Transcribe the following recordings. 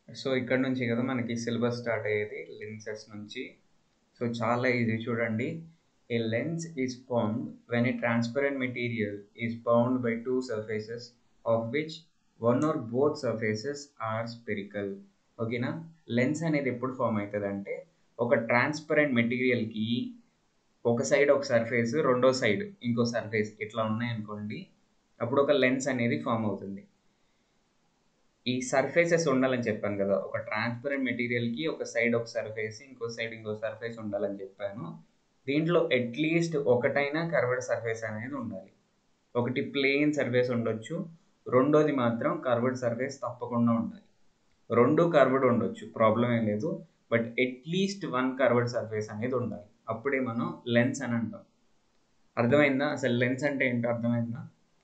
So ఇక్కడ నుంచి కదా మనకి సిలబస్ స్టార్ట్ అయ్యేది లెన్సెస్ నుంచి సో చాలా ఈజీ చూడండి a lens is formed when a transparent material is bound by two surfaces of which one or both surfaces are spherical ఓకేనా లెన్స్ అనేది ఎప్పుడు ఫామ్ అవుతుంది అంటే ఒక ట్రాన్స్పరెంట్ మెటీరియల్కి ఒక సైడ్ ఒక సర్ఫేస్ రెండో సైడ్ ఇంకో సర్ఫేస్ ఇట్లా ఉన్నాయనుకోండి అప్పుడు ఒక లెన్స్ అనేది ఫామ్ అవుతుంది ఈ సర్ఫేసెస్ ఉండాలని చెప్పాను కదా ఒక ట్రాన్స్పరెంట్ మెటీరియల్కి ఒక సైడ్ ఒక సర్ఫేస్ ఇంకో సైడ్ ఇంకో సర్ఫేస్ ఉండాలని చెప్పాను దీంట్లో అట్లీస్ట్ ఒకటైనా కర్వ్డ్ సర్ఫేస్ అనేది ఉండాలి ఒకటి ప్లెయిన్ సర్ఫేస్ ఉండొచ్చు రెండోది మాత్రం కర్వ్డ్ సర్ఫేస్ తప్పకుండా ఉండాలి రెండు కర్వ్డ్ ఉండొచ్చు ప్రాబ్లం ఏం లేదు but at least one curved surface అనేది ఉండాలి అప్పుడే మనం లెన్స్ అని అంటాం అర్థమైందా అసలు లెన్స్ అంటే ఏంటో అర్థమైందా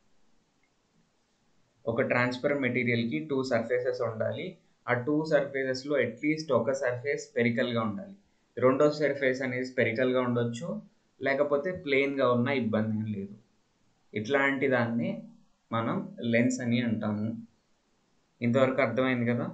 ఒక ట్రాన్స్పరెంట్ మెటీరియల్కి టూ సర్ఫేసెస్ ఉండాలి ఆ టూ సర్ఫేసెస్లో అట్లీస్ట్ ఒక సర్ఫేస్ స్పెరికల్గా ఉండాలి రెండో సర్ఫేస్ అనేది స్పెరికల్గా ఉండొచ్చు లేకపోతే ప్లెయిన్గా ఉన్న ఇబ్బంది ఏం లేదు ఇట్లాంటి దాన్ని మనం లెన్స్ అని అంటాము ఇంతవరకు అర్థమైంది కదా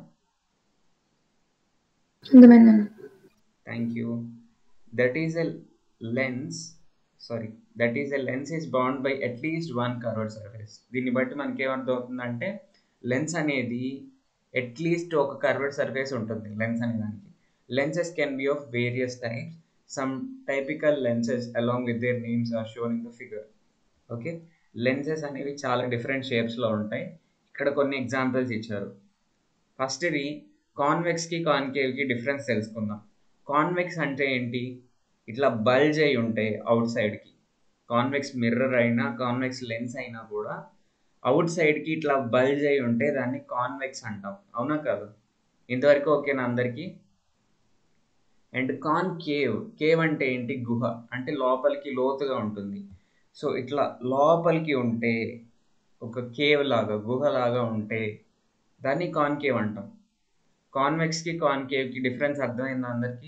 అర్థమైందన్న thank you that is a lens sorry that is a lens is bound by at least one curved surface దీన్ని బట్టి మనకి ఏమర్థం అవుతుందంటే లెన్స్ అనేది అట్లీస్ట్ ఒక కర్వర్డ్ సర్ఫేస్ ఉంటుంది లెన్స్ అనే దానికి lenses can be of various types some typical lenses along with their names are shown in the figure okay lenses అనేవి చాలా డిఫరెంట్ షేప్స్లో ఉంటాయి ఇక్కడ కొన్ని ఎగ్జాంపుల్స్ ఇచ్చారు ఫస్ట్ ఇది కాన్వెక్స్కి కాన్కేవ్కి డిఫరెన్స్ తెలుసుకుందాం కాన్వెక్స్ అంటే ఏంటి ఇట్లా బల్జ్ అయి ఉంటాయి అవుట్ సైడ్కి కాన్వెక్స్ మిర్రర్ అయినా కాన్వెక్స్ లెన్స్ అయినా కూడా అవుట్ సైడ్కి ఇట్లా బల్జ్ అయి ఉంటే దాన్ని కాన్వెక్స్ అంటాం అవునా కాదు ఇంతవరకు ఓకేనా అందరికీ అండ్ కాన్ కేవ్ కేవ్ అంటే ఏంటి గుహ అంటే లోపలికి లోతుగా ఉంటుంది సో ఇట్లా లోపలికి ఉంటే ఒక కేవ్ లాగా గుహ లాగా ఉంటే దాన్ని కాన్కేవ్ అంటాం కాన్వెక్స్కి కాన్కేవ్కి డిఫరెన్స్ అర్థమైందా అందరికీ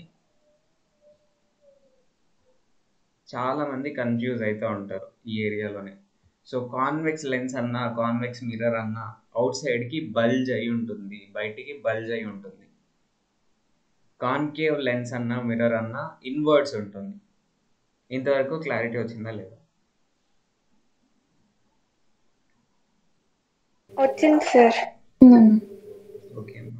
చాలా మంది కన్ఫ్యూజ్ అవుతూ ఉంటారు ఈ ఏరియాలోనే సో కాన్వెక్స్ లెన్స్ అన్నా కాన్వెక్స్ మిర్రర్ అన్నా అవుట్ సైడ్కి బల్జ్ అయి ఉంటుంది బయటికి బల్జ్ అయి ఉంటుంది కాన్కేవ్ లెన్స్ అన్నా మిర్రర్ అన్నా ఇన్వర్డ్స్ ఉంటుంది ఇంతవరకు క్లారిటీ వచ్చిందా లేదా వచ్చింది సార్ ఓకే అమ్మా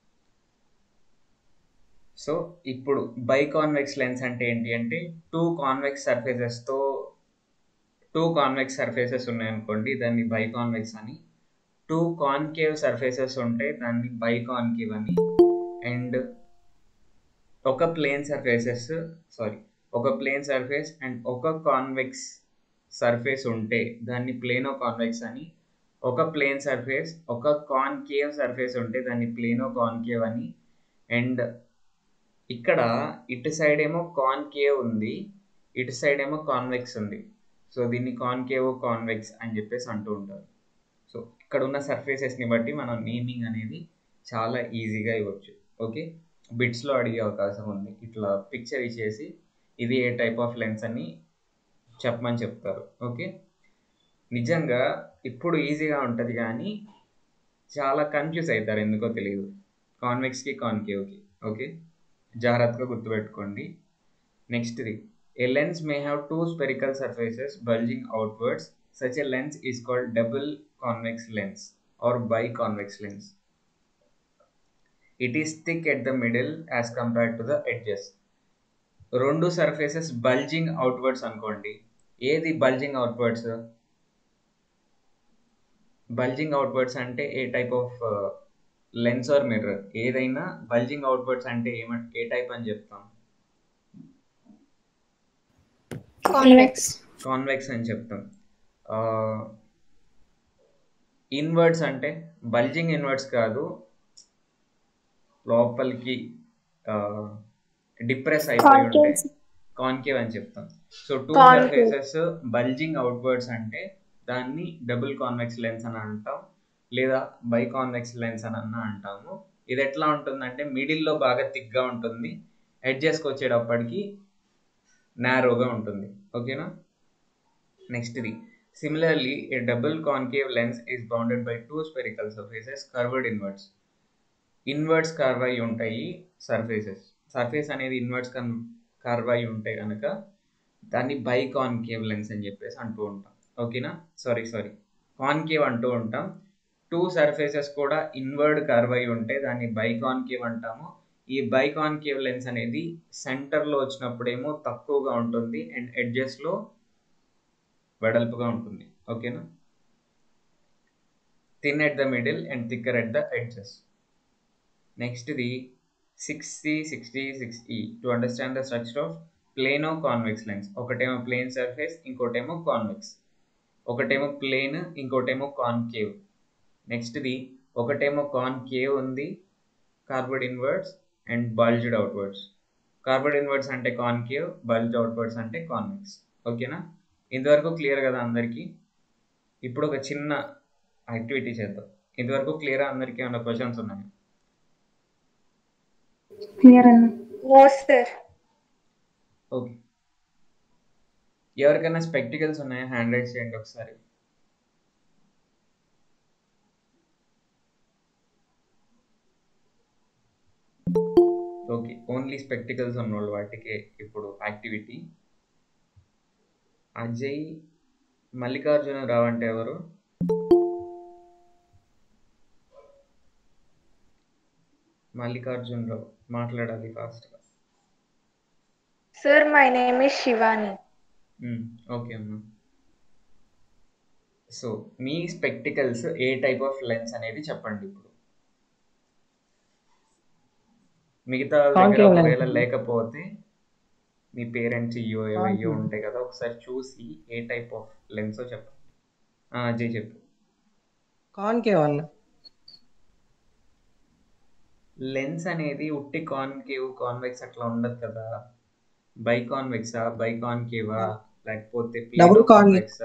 సో ఇప్పుడు బై కాన్వెక్స్ లెన్స్ అంటే ఏంటి అంటే టూ కాన్వెక్స్ సర్ఫేసెస్తో టూ కాన్వెక్స్ సర్ఫేసెస్ ఉన్నాయనుకోండి దాన్ని బై కాన్వెక్స్ అని టూ కాన్కేవ్ సర్ఫేసెస్ ఉంటే దాన్ని బై కాన్కేవ్ అని అండ్ ఒక ప్లేన్ సర్ఫేసెస్ సారీ ఒక ప్లేన్ సర్ఫేస్ అండ్ ఒక కాన్వెక్స్ సర్ఫేస్ ఉంటే దాన్ని ప్లేనో కాన్వెక్స్ అని ఒక ప్లేన్ సర్ఫేస్ ఒక కాన్కేవ్ సర్ఫేస్ ఉంటే దాన్ని ప్లేనో కాన్కేవ్ అని అండ్ ఇక్కడ ఇటు సైడ్ ఏమో కాన్కేవ్ ఉంది ఇటు సైడ్ ఏమో కాన్వెక్స్ ఉంది సో దీన్ని కాన్కేవ్ కాన్వెక్స్ అని చెప్పేసి అంటూ ఉంటారు సో ఇక్కడ ఉన్న సర్ఫేసెస్ని బట్టి మనం నేమింగ్ అనేది చాలా ఈజీగా ఇవ్వచ్చు ఓకే బిట్స్లో అడిగే అవకాశం ఉంది ఇట్లా పిక్చర్ ఇచ్చేసి ఇది ఏ టైప్ ఆఫ్ లెన్స్ అని చెప్పమని చెప్తారు ఓకే నిజంగా ఇప్పుడు ఈజీగా ఉంటుంది కానీ చాలా కన్ఫ్యూజ్ అవుతారు ఎందుకో తెలియదు కాన్వెక్స్కి కాన్కేవ్కి ఓకే జాగ్రత్తగా గుర్తుపెట్టుకోండి నెక్స్ట్ది a lens may have two spherical surfaces bulging outwards such a lens is called double convex lens or bi convex lens it is thick at the middle as compared to the edges రెండు surfaces bulging outwards అనుకోండి ఏది bulging outwards bulging outwards అంటే ఏ type of lens or mirror ఏదైనా bulging outwards అంటే ఏమ ఏ type అని చెప్తాం కాన్వెక్స్ కాన్వెక్స్ అని చెప్తాం ఇన్వర్డ్స్ అంటే బల్జింగ్ ఇన్వర్డ్స్ కాదు లోపలికి డిప్రెస్ అయిపోయి ఉంటే కాన్కేవ్ అని చెప్తాం so two Concave. Surfaces bulging outwards అంటే దాన్ని డబుల్ కాన్వెక్స్ లెన్స్ అని అంటాం లేదా బై కాన్వెక్స్ లెన్స్ అని అన్న అంటాము ఇది ఎట్లా ఉంటుందంటే మిడిల్లో బాగా థిక్గా ఉంటుంది ఎడ్జెస్కి వచ్చేటప్పటికి నారోగా ఉంటుంది ఓకేనా నెక్స్ట్ ఇది similarly a double concave lens is bounded by two spherical surfaces curved inwards inverts curve అయి ఉంటాయి సర్ఫేసెస్ సర్ఫేస్ అనేది ఇన్వర్ట్స్ కన్ కర్వ్ అయి ఉంటే కనుక దాన్ని బై కాన్కేవ్ లెన్స్ అని చెప్పేసి అంటూ ఉంటాం ఓకేనా సారీ సారీ కాన్కేవ్ అంటూ ఉంటాం టూ సర్ఫేసెస్ కూడా ఇన్వర్డ్ కర్వ్ అయి ఉంటే దాన్ని బై కాన్కేవ్ అంటాము ఈ బై కాన్కేవ్ లెన్స్ అనేది సెంటర్లో వచ్చినప్పుడేమో తక్కువగా ఉంటుంది అండ్ ఎడ్జెస్లో వెడల్పుగా ఉంటుంది ఓకేనా thin at the middle and thicker at the edges నెక్స్ట్ది sixty sixty sixty to understand the structure of plano convex lens ఒకటేమో ప్లేన్ సర్ఫేస్ ఇంకోటేమో కాన్వెక్స్ ఒకటేమో ప్లేన్ ఇంకోటేమో కాన్కేవ్ నెక్స్ట్ది ఒకటేమో కాన్కేవ్ ఉంది curved inwards and bulged outwards curved inwards అంటే concave bulged outwards అంటే కాన్వెక్స్ ఓకేనా ఇంతవరకు క్లియర్ కదా అందరికీ ఇప్పుడు ఒక చిన్న యాక్టివిటీ చేద్దాం ఇంతవరకు క్లియర్ అందరికీ ఏమైనా క్వశ్చన్స్ ఉన్నాయి క్లియర్ అన్న No, sir. ఓకే ఎవరికైనా స్పెక్టికల్స్ ఉన్నాయా హ్యాండ్ రైస్ చేయండి ఒకసారి ఓకే ఓన్లీ స్పెక్టికల్స్ ఉన్నోళ్ళు వాటికి ఇప్పుడు యాక్టివిటీ అజయ్ మల్లికార్జున రావు అంటే ఎవరు మల్లికార్జున రావు మాట్లాడాలి ఫాస్ట్గా Sir, my name is Shivani. Okay అమ్మా సో మీ స్పెక్టికల్స్ ఏ టైప్ ఆఫ్ లెన్స్ అనేది చెప్పండి ఇప్పుడు మిగతా వాళ్ళ దగ్గర Concave lens. ఒకవేళ లేకపోతే మీ పేరెంట్స్ ఇయ్యో ఏవో Concave. ఉంటాయి కదా ఒకసారి చూసి ఏ టైప్ ఆఫ్ లెన్సో చెప్పండి ఆ, అజయ్ చెప్పు కాన్కేవ్ అన్న లెన్స్ అనేది ఉట్టి కాన్కేవ్ కాన్వెక్స్ అట్లా ఉండదు కదా బై కాన్వెక్సా బై కాన్కేవా లేకపోతే Double convex. కాన్వెక్సా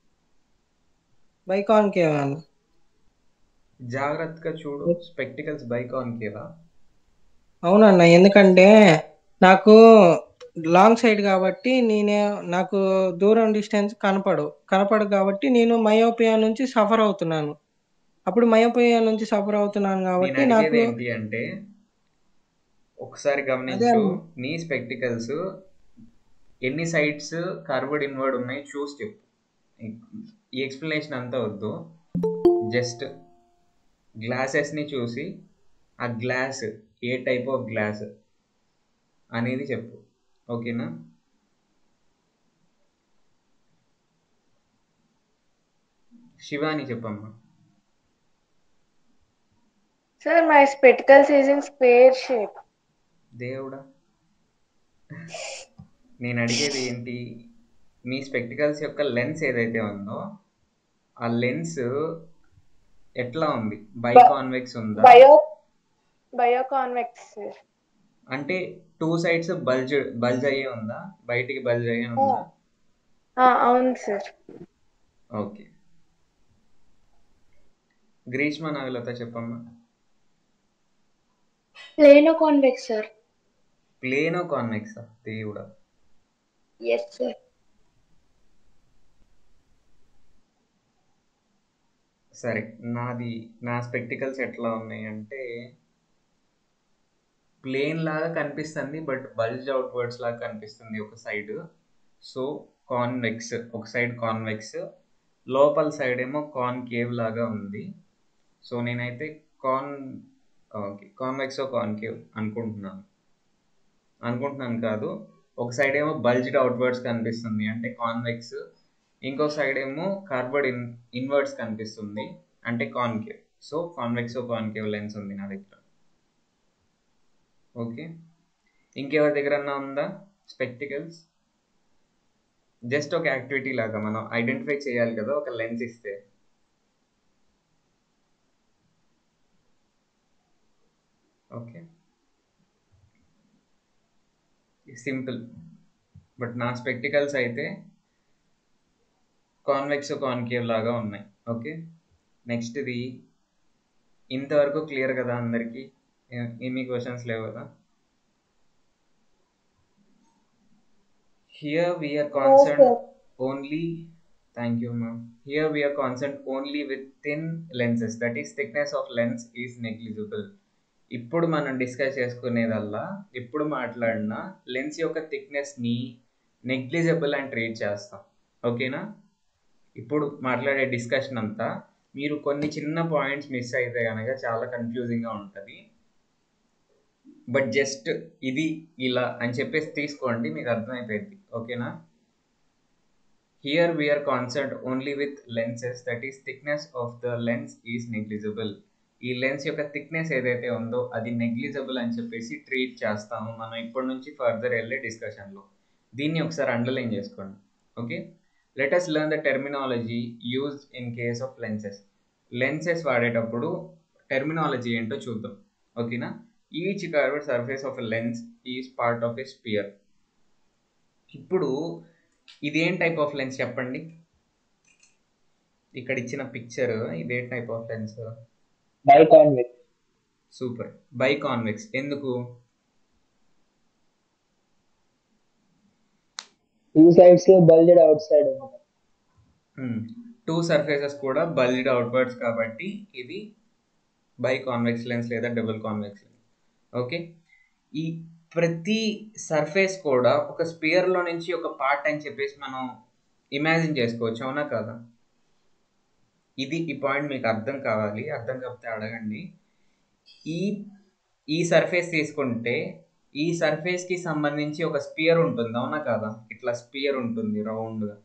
బై కాన్కేవ్ అన్న జాగ్రత్తగా చూడు స్పెక్టికల్స్ బై కాన్కేవా అవునన్న ఎందుకంటే నాకు లాంగ్ సైడ్ కాబట్టి నేనే నాకు దూరం డిస్టెన్స్ కనపడు కనపడు కాబట్టి నేను మయోపియా నుంచి సఫర్ అవుతున్నాను అప్పుడు మయోపియా నుంచి సఫర్ అవుతున్నాను నేను కాబట్టి అడిగేది నాకు ఏంటి అంటే ఒకసారి అదే గమనించు అన్న. నీ స్పెక్టికల్స్ ఎన్ని సైడ్స్ కర్వ్డ్ ఇన్వర్డ్ ఉన్నాయి చూసి చెప్పు ఈ ఎక్స్ప్లెనేషన్ అంతా వద్దు జస్ట్ గ్లాసెస్ని చూసి ఆ గ్లాస్ ఏ టైప్ ఆఫ్ గ్లాస్ అనేది చెప్పు ఓకేనా శివాని చెప్పమ్మా Sir, my spectacles is in square shape. దేవుడా నేను అడిగేది ఏంటి మీ స్పెక్టికల్స్ యొక్క లెన్స్ ఏదైతే ఉందో ఆ లెన్స్ ఎట్లా ఉంది బై Bi- కాన్వెక్స్ ఉందా Bio, bioconvex, sir. అంటే టూ సైడ్స్ బల్జ్ బల్జ్ అయ్యే ఉందా బయటికి బల్జ్ అయ్యే ఉందా Ah, అవును సార్ ఓకే గ్రీష్మ నాగలత చెప్పమ్మా ప్లేనో కాన్వెక్స్ సార్ ప్లేనో కాన్వెక్సా దేవుడా ఎస్ సార్ సరే నాది నా స్పెక్టికల్స్ ఎట్లా ఉన్నాయి అంటే ప్లేన్ లాగా కనిపిస్తుంది బట్ బల్జ్ అవుట్వర్డ్స్ లాగా కనిపిస్తుంది ఒక సైడ్ సో కాన్వెక్స్ ఒక సైడ్ కాన్వెక్స్ లోపల సైడ్ ఏమో కాన్కేవ్ లాగా ఉంది సో నేనైతే కాన్ ఓకే కాన్వెక్స్ కాన్కేవ్ అనుకుంటున్నాను అనుకుంటున్నాను కాదు ఒక సైడ్ ఏమో బల్జ్డ్ అవుట్వర్డ్స్ కనిపిస్తుంది అంటే కాన్వెక్స్ ఇంకో సైడ్ ఏమో కార్బర్డ్ ఇన్ ఇన్వర్డ్స్ కనిపిస్తుంది అంటే concave so convex concave lens ఉంది నా దగ్గర ఓకే ఇంకెవరి దగ్గరన్నా ఉందా స్పెక్టికల్స్ జస్ట్ ఒక యాక్టివిటీ లాగా మనం ఐడెంటిఫై చేయాలి కదా ఒక లెన్స్ ఇస్తే ఓకే సింపుల్ బట్ నా స్పెక్టికల్స్ అయితే కాన్వెక్స్ కాన్కేవ్ లాగా ఉన్నాయి ఓకే నెక్స్ట్ ఇది ఇంతవరకు క్లియర్ కదా అందరికీ ఏ- ఏమీ క్వశ్చన్స్ లేవు కదా here we are concern only thank you ma'am here we are concern only with thin lenses that is thickness of lens is negligible ఇప్పుడు మనం డిస్కస్ చేసుకునేదల్లా ఇప్పుడు మాట్లాడిన లెన్స్ యొక్క థిక్నెస్ని నెగ్లిజిబుల్ అని ట్రీట్ చేస్తాం ఓకేనా ఇప్పుడు మాట్లాడే డిస్కషన్ అంతా మీరు కొన్ని చిన్న పాయింట్స్ మిస్ అయితే కనుక చాలా కన్ఫ్యూజింగ్గా ఉంటుంది బట్ జస్ట్ ఇది ఇలా అని చెప్పేసి తీసుకోండి మీకు అర్థమైపోయింది ఓకేనా here we are concerned only with lenses that is thickness of the lens is negligible ఈ లెన్స్ యొక్క థిక్నెస్ ఏదైతే ఉందో అది నెగ్లిజిబుల్ అని చెప్పేసి ట్రీట్ చేస్తాము మనం ఇప్పటి నుంచి ఫర్దర్ వెళ్ళే డిస్కషన్లో దీన్ని ఒకసారి అండర్లైన్ చేసుకోండి okay let us learn the terminology used in case of lenses lenses వాడేటప్పుడు టెర్మినాలజీ ఏంటో చూద్దాం ఓకేనా each curved surface of a lens is part of a sphere ఇప్పుడు ఇది ఏం టైప్ ఆఫ్ లెన్స్ చెప్పండి ఇక్కడ ఇచ్చిన పిక్చర్ ఇదే type of lens biconvex super bi convex ఎందుకు two sides bulged out side two surfaces కూడా బల్జ్డ్ అవుట్వర్డ్స్ కాబట్టి ఇది బై కాన్వెక్స్ లెన్స్ లేదా డబుల్ కాన్వెక్స్ లెన్స్ ఓకే ఈ ప్రతి సర్ఫేస్ కూడా ఒక స్పియర్లో నుంచి ఒక పార్ట్ అని చెప్పేసి మనం ఇమాజిన్ చేసుకోవచ్చు అవునా కదా ఇది ఈ పాయింట్ మీకు అర్థం కావాలి అర్థం కాకపోతే అడగండి ఈ ఈ సర్ఫేస్ తీసుకుంటే ఈ సర్ఫేస్కి సంబంధించి ఒక స్పియర్ ఉంటుంది అవునా కదా ఇట్లా స్పియర్ ఉంటుంది రౌండ్గా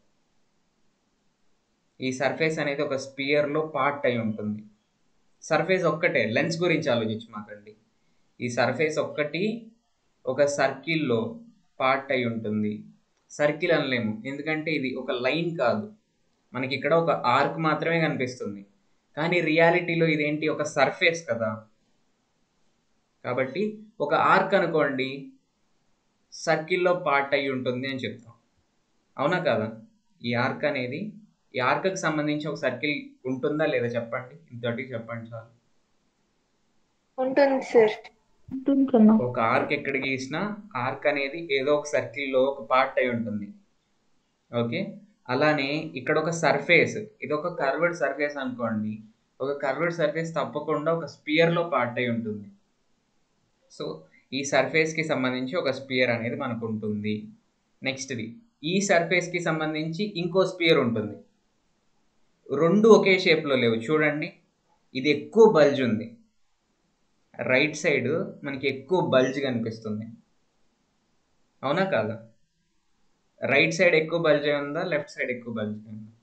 ఈ సర్ఫేస్ అనేది ఒక స్పియర్లో పార్ట్ అయి ఉంటుంది సర్ఫేస్ ఒక్కటే లెన్స్ గురించి ఆలోచించమాకండి ఈ సర్ఫేస్ ఒక్కటి ఒక సర్కిల్లో పార్ట్ అయి ఉంటుంది సర్కిల్ అనలేము ఎందుకంటే ఇది ఒక లైన్ కాదు మనకి ఇక్కడ ఒక ఆర్క్ మాత్రమే కనిపిస్తుంది కానీ రియాలిటీలో ఇదేంటి ఒక సర్ఫేస్ కదా కాబట్టి ఒక ఆర్క్ అనుకోండి సర్కిల్లో పార్ట్ అయి ఉంటుంది అని చెప్తాం అవునా కదా ఈ ఆర్క్ అనేది ఈ ఆర్క్కి సంబంధించి ఒక సర్కిల్ ఉంటుందా లేదా చెప్పండి ఇంతటి చెప్పండి చాలు ఉంటుంది సార్ ఉంటుందన్నా ఒక ఆర్క్ ఎక్కడ గీసినా ఆర్క్ అనేది ఏదో ఒక సర్కిల్లో ఒక పార్ట్ అయి ఉంటుంది ఓకే అలానే ఇక్కడ ఒక సర్ఫేస్ ఇది ఒక కర్వర్డ్ సర్ఫేస్ అనుకోండి ఒక కర్వర్డ్ సర్ఫేస్ తప్పకుండా ఒక స్పియర్లో పార్ట్ అయి ఉంటుంది సో ఈ సర్ఫేస్కి సంబంధించి ఒక స్పియర్ అనేది మనకు ఉంటుంది నెక్స్ట్ది ఈ సర్ఫేస్కి సంబంధించి ఇంకో స్పియర్ ఉంటుంది రెండు ఒకే షేప్లో లేవు చూడండి ఇది ఎక్కువ బల్జ్ ఉంది రైట్ సైడ్ మనకి ఎక్కువ బల్జ్ కనిపిస్తుంది అవునా కాదా రైట్ సైడ్ ఎక్కువ బల్జ్ అయి ఉందా లెఫ్ట్ సైడ్ ఎక్కువ బల్జ్ అయి ఉందా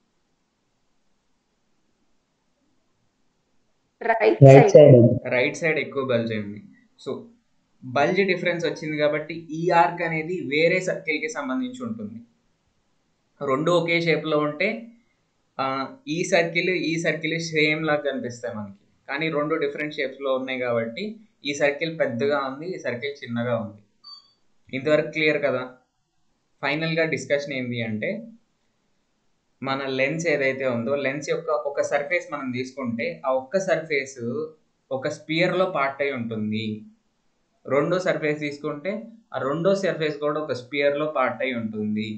right right side side right side ఎక్కువ బల్జ్ అయింది సో బల్జ్ డిఫరెన్స్ వచ్చింది కాబట్టి ఈ ఆర్క్ అనేది వేరే సర్కిల్కి సంబంధించి ఉంటుంది రెండు ఒకే షేప్లో ఉంటే ఆ, ఈ సర్కిల్ ఈ సర్కిల్ సేమ్ లాగా కనిపిస్తాయి మనకి కానీ రెండు డిఫరెంట్ షేప్స్లో ఉన్నాయి కాబట్టి ఈ సర్కిల్ పెద్దగా ఉంది ఈ సర్కిల్ చిన్నగా ఉంది ఇంతవరకు క్లియర్ కదా ఫైనల్గా డిస్కషన్ ఏంటి అంటే మన లెన్స్ ఏదైతే ఉందో లెన్స్ యొక్క ఒక సర్ఫేస్ మనం తీసుకుంటే ఆ ఒక్క సర్ఫేస్ ఒక స్పియర్లో పార్ట్ అయి ఉంటుంది రెండో సర్ఫేస్ తీసుకుంటే ఆ రెండో సర్ఫేస్ కూడా ఒక స్పియర్లో పార్ట్ అయి ఉంటుంది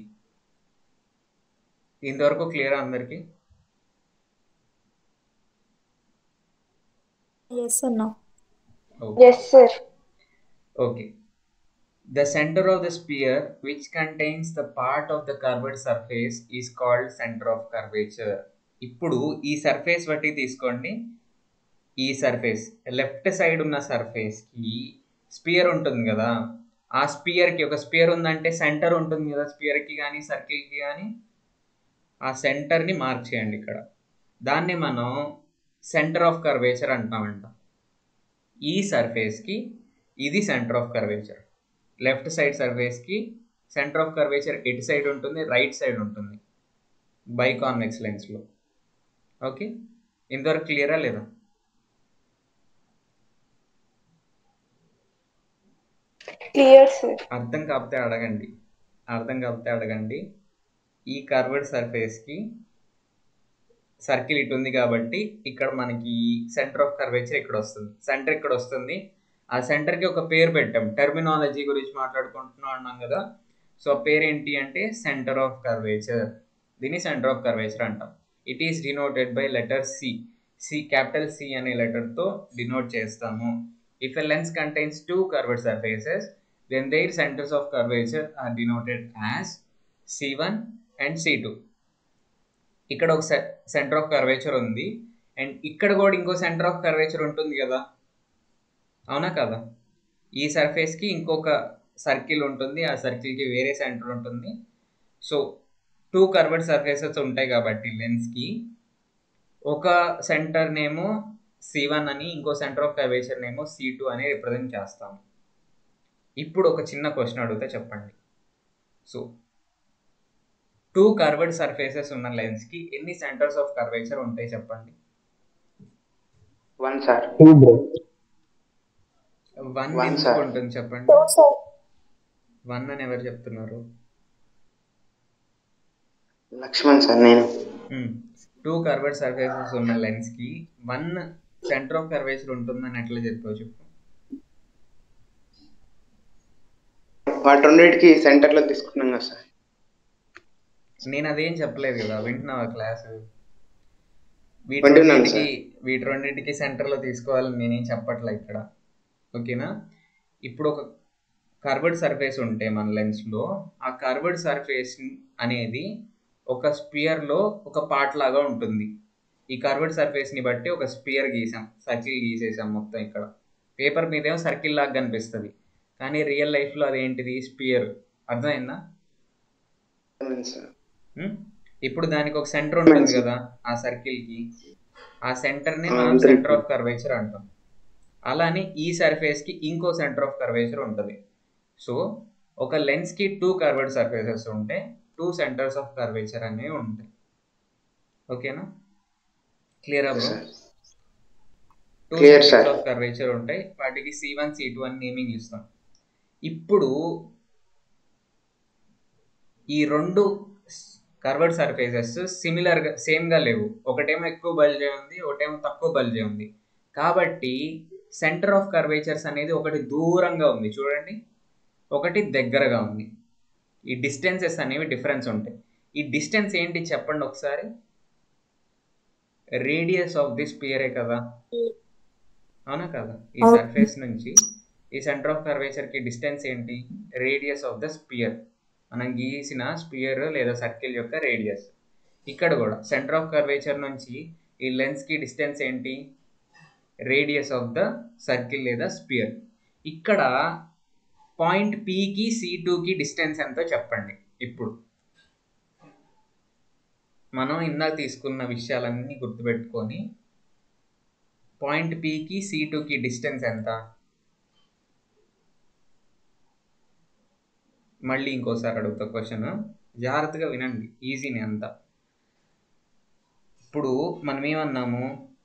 ఇంతవరకు క్లియర్ అందరికి ఎస్ అన్నా yes sir okay The center of the sphere, which contains the part of the curved surface, is called center of curvature. ఇప్పుడు ఈ సర్ఫేస్ బట్టి తీసుకోండి ఈ సర్ఫేస్ లెఫ్ట్ సైడ్ ఉన్న సర్ఫేస్కి స్పియర్ ఉంటుంది కదా ఆ స్పియర్కి ఒక స్పియర్ ఉందంటే సెంటర్ ఉంటుంది కదా స్పియర్కి కానీ సర్కిల్కి కానీ ఆ సెంటర్ని మార్క్ చేయండి ఇక్కడ దాన్ని మనం సెంటర్ ఆఫ్ కర్వేచర్ అంటామంట ఈ సర్ఫేస్కి ఇది centre of curvature left side సర్ఫేస్కి సెంటర్ ఆఫ్ కర్వేచర్ ఎటు సైడ్ ఉంటుంది రైట్ సైడ్ ఉంటుంది బై కాన్వెక్స్ లెన్స్లో ఓకే ఇంతవరకు క్లియరా లేదా క్లియర్ సార్ అర్థం కాకపోతే అడగండి అర్థం కాకపోతే అడగండి ఈ కర్వర్డ్ సర్ఫేస్కి సర్కిల్ ఇటు ఉంది కాబట్టి ఇక్కడ మనకి సెంటర్ ఆఫ్ కర్వేచర్ ఇక్కడ వస్తుంది సెంటర్ ఇక్కడ వస్తుంది ఆ సెంటర్కి ఒక పేరు పెట్టాం టెర్మినాలజీ గురించి మాట్లాడుకుంటున్నాం అన్నాం కదా సో ఆ పేరు ఏంటి అంటే సెంటర్ ఆఫ్ కర్వేచర్ దీన్ని సెంటర్ ఆఫ్ కర్వేచర్ అంటాం it is denoted by letter C C capital C అనే లెటర్తో డినోట్ చేస్తాము if a lens contains two curved surfaces then their centres of curvature are denoted as C one and C two ఇక్కడ ఒక centre of curvature ఉంది and ఇక్కడ కూడా ఇంకో centre of curvature ఉంటుంది కదా అవునా కదా ఈ సర్ఫేస్కి ఇంకొక సర్కిల్ ఉంటుంది ఆ సర్కిల్కి వేరే సెంటర్ ఉంటుంది సో టూ కర్వర్డ్ సర్ఫేసెస్ ఉంటాయి కాబట్టి లెన్స్కి ఒక సెంటర్ నేమో సి వన్ అని ఇంకో సెంటర్ ఆఫ్ కర్వేచర్ నేమో సి టూ అని రిప్రజెంట్ చేస్తాము ఇప్పుడు ఒక చిన్న క్వశ్చన్ అడిగితే చెప్పండి సో టూ కర్వర్డ్ సర్ఫేసెస్ ఉన్న లెన్స్కి ఎన్ని సెంటర్స్ ఆఫ్ కర్వేచర్ ఉంటాయి చెప్పండి one sir two bro one One, ఎందుకు sir. ఉంటుంది చెప్పండి టూ సార్ వన్ అని ఎవరు చెప్తున్నారు లక్ష్మణ్ సార్ నేను టూ కర్వర్డ్ సర్ఫేసెస్ ఉన్న లెన్స్ కి వన్ సెంటర్ ఆఫ్ కర్వేచర్ ఉంటుందని ఎట్లా చెప్పావు చెప్పు వాటి రెండింటికి సెంటర్లో తీసుకున్నాం కదా సార్ నేను అదేం చెప్పలేదు కదా వింటున్నావా క్లాస్ వీటి వింటున్నాను, రెండింటికి వీటి రెండింటికి సెంటర్లో తీసుకోవాలని నేనేం చెప్పట్లే ఇక్కడ ఓకేనా ఇప్పుడు ఒక కర్వర్డ్ సర్ఫేస్ ఉంటే మన లెన్స్లో ఆ కర్వర్డ్ సర్ఫేస్ అనేది ఒక స్పియర్లో ఒక పార్ట్ లాగా ఉంటుంది ఈ కర్వర్డ్ సర్ఫేస్ని బట్టి ఒక స్పియర్ గీసాం సర్కిల్ గీసేసాం మొత్తం ఇక్కడ పేపర్ మీద ఏమో సర్కిల్ లాగా కనిపిస్తుంది కానీ రియల్ లైఫ్లో అదేంటిది స్పియర్ అర్థమైందా అవును సార్ ఉమ్, ఇప్పుడు దానికి ఒక సెంటర్ ఉంటుంది కదా ఆ సర్కిల్ కి ఆ సెంటర్ ని మనం ఉంటుంది. సెంటర్ ఆఫ్ కర్వేచర్ అంటాం అలానే ఈ సర్ఫేస్ కి ఇంకో సెంటర్ ఆఫ్ కర్వేచర్ ఉంటుంది సో ఒక లెన్స్ కి టూ కర్వర్డ్ సర్ఫేసెస్ ఉంటే టూ సెంటర్స్ ఆఫ్ కర్వేచర్ అనేవి ఉంటాయి ఓకేనా clear bro sir two Clear, centres sir. Of curvature ఉంటాయి వాటికి సి వన్ సి టూ అని నేమింగ్ ఇస్తాం ఇప్పుడు ఈ రెండు కర్వర్డ్ సర్ఫేసెస్ సిమిలర్గా సేమ్గా లేవు ఒకటేమో ఎక్కువ బల్జే ఉంది ఒకటేమో తక్కువ బల్జే ఉంది కాబట్టి సెంటర్ ఆఫ్ కర్వేచర్స్ అనేది ఒకటి దూరంగా ఉంది చూడండి ఒకటి దగ్గరగా ఉంది ఈ డిస్టెన్సెస్ అనేవి డిఫరెన్స్ ఉంటాయి ఈ డిస్టెన్స్ ఏంటి చెప్పండి ఒకసారి రేడియస్ ఆఫ్ దిస్ పియరే కదా అవునా కదా ఈ అవును. సర్ఫేస్ నుంచి ఈ సెంటర్ ఆఫ్ కర్వేచర్ కి డిస్టెన్స్ ఏంటి రేడియస్ ఆఫ్ ద స్పియర్ మనం గీసిన స్పియర్ లేదా సర్కిల్ యొక్క రేడియస్ ఇక్కడ కూడా సెంటర్ ఆఫ్ కర్వేచర్ నుంచి ఈ లెన్స్ కి డిస్టెన్స్ ఏంటి రేడియస్ ఆఫ్ ద సర్కిల్ లేదా స్పియర్ ఇక్కడ పాయింట్ పికి సి టూకి డిస్టెన్స్ ఎంతో చెప్పండి ఇప్పుడు మనం ఇందాక తీసుకున్న విషయాలన్నీ గుర్తుపెట్టుకొని పాయింట్ పికి సి టూకి డిస్టెన్స్ ఎంత మళ్ళీ ఇంకోసారి అడుగుతా క్వశ్చన్ జాగ్రత్తగా వినండి ఈజీనే అంతా ఇప్పుడు మనం ఏమన్నాము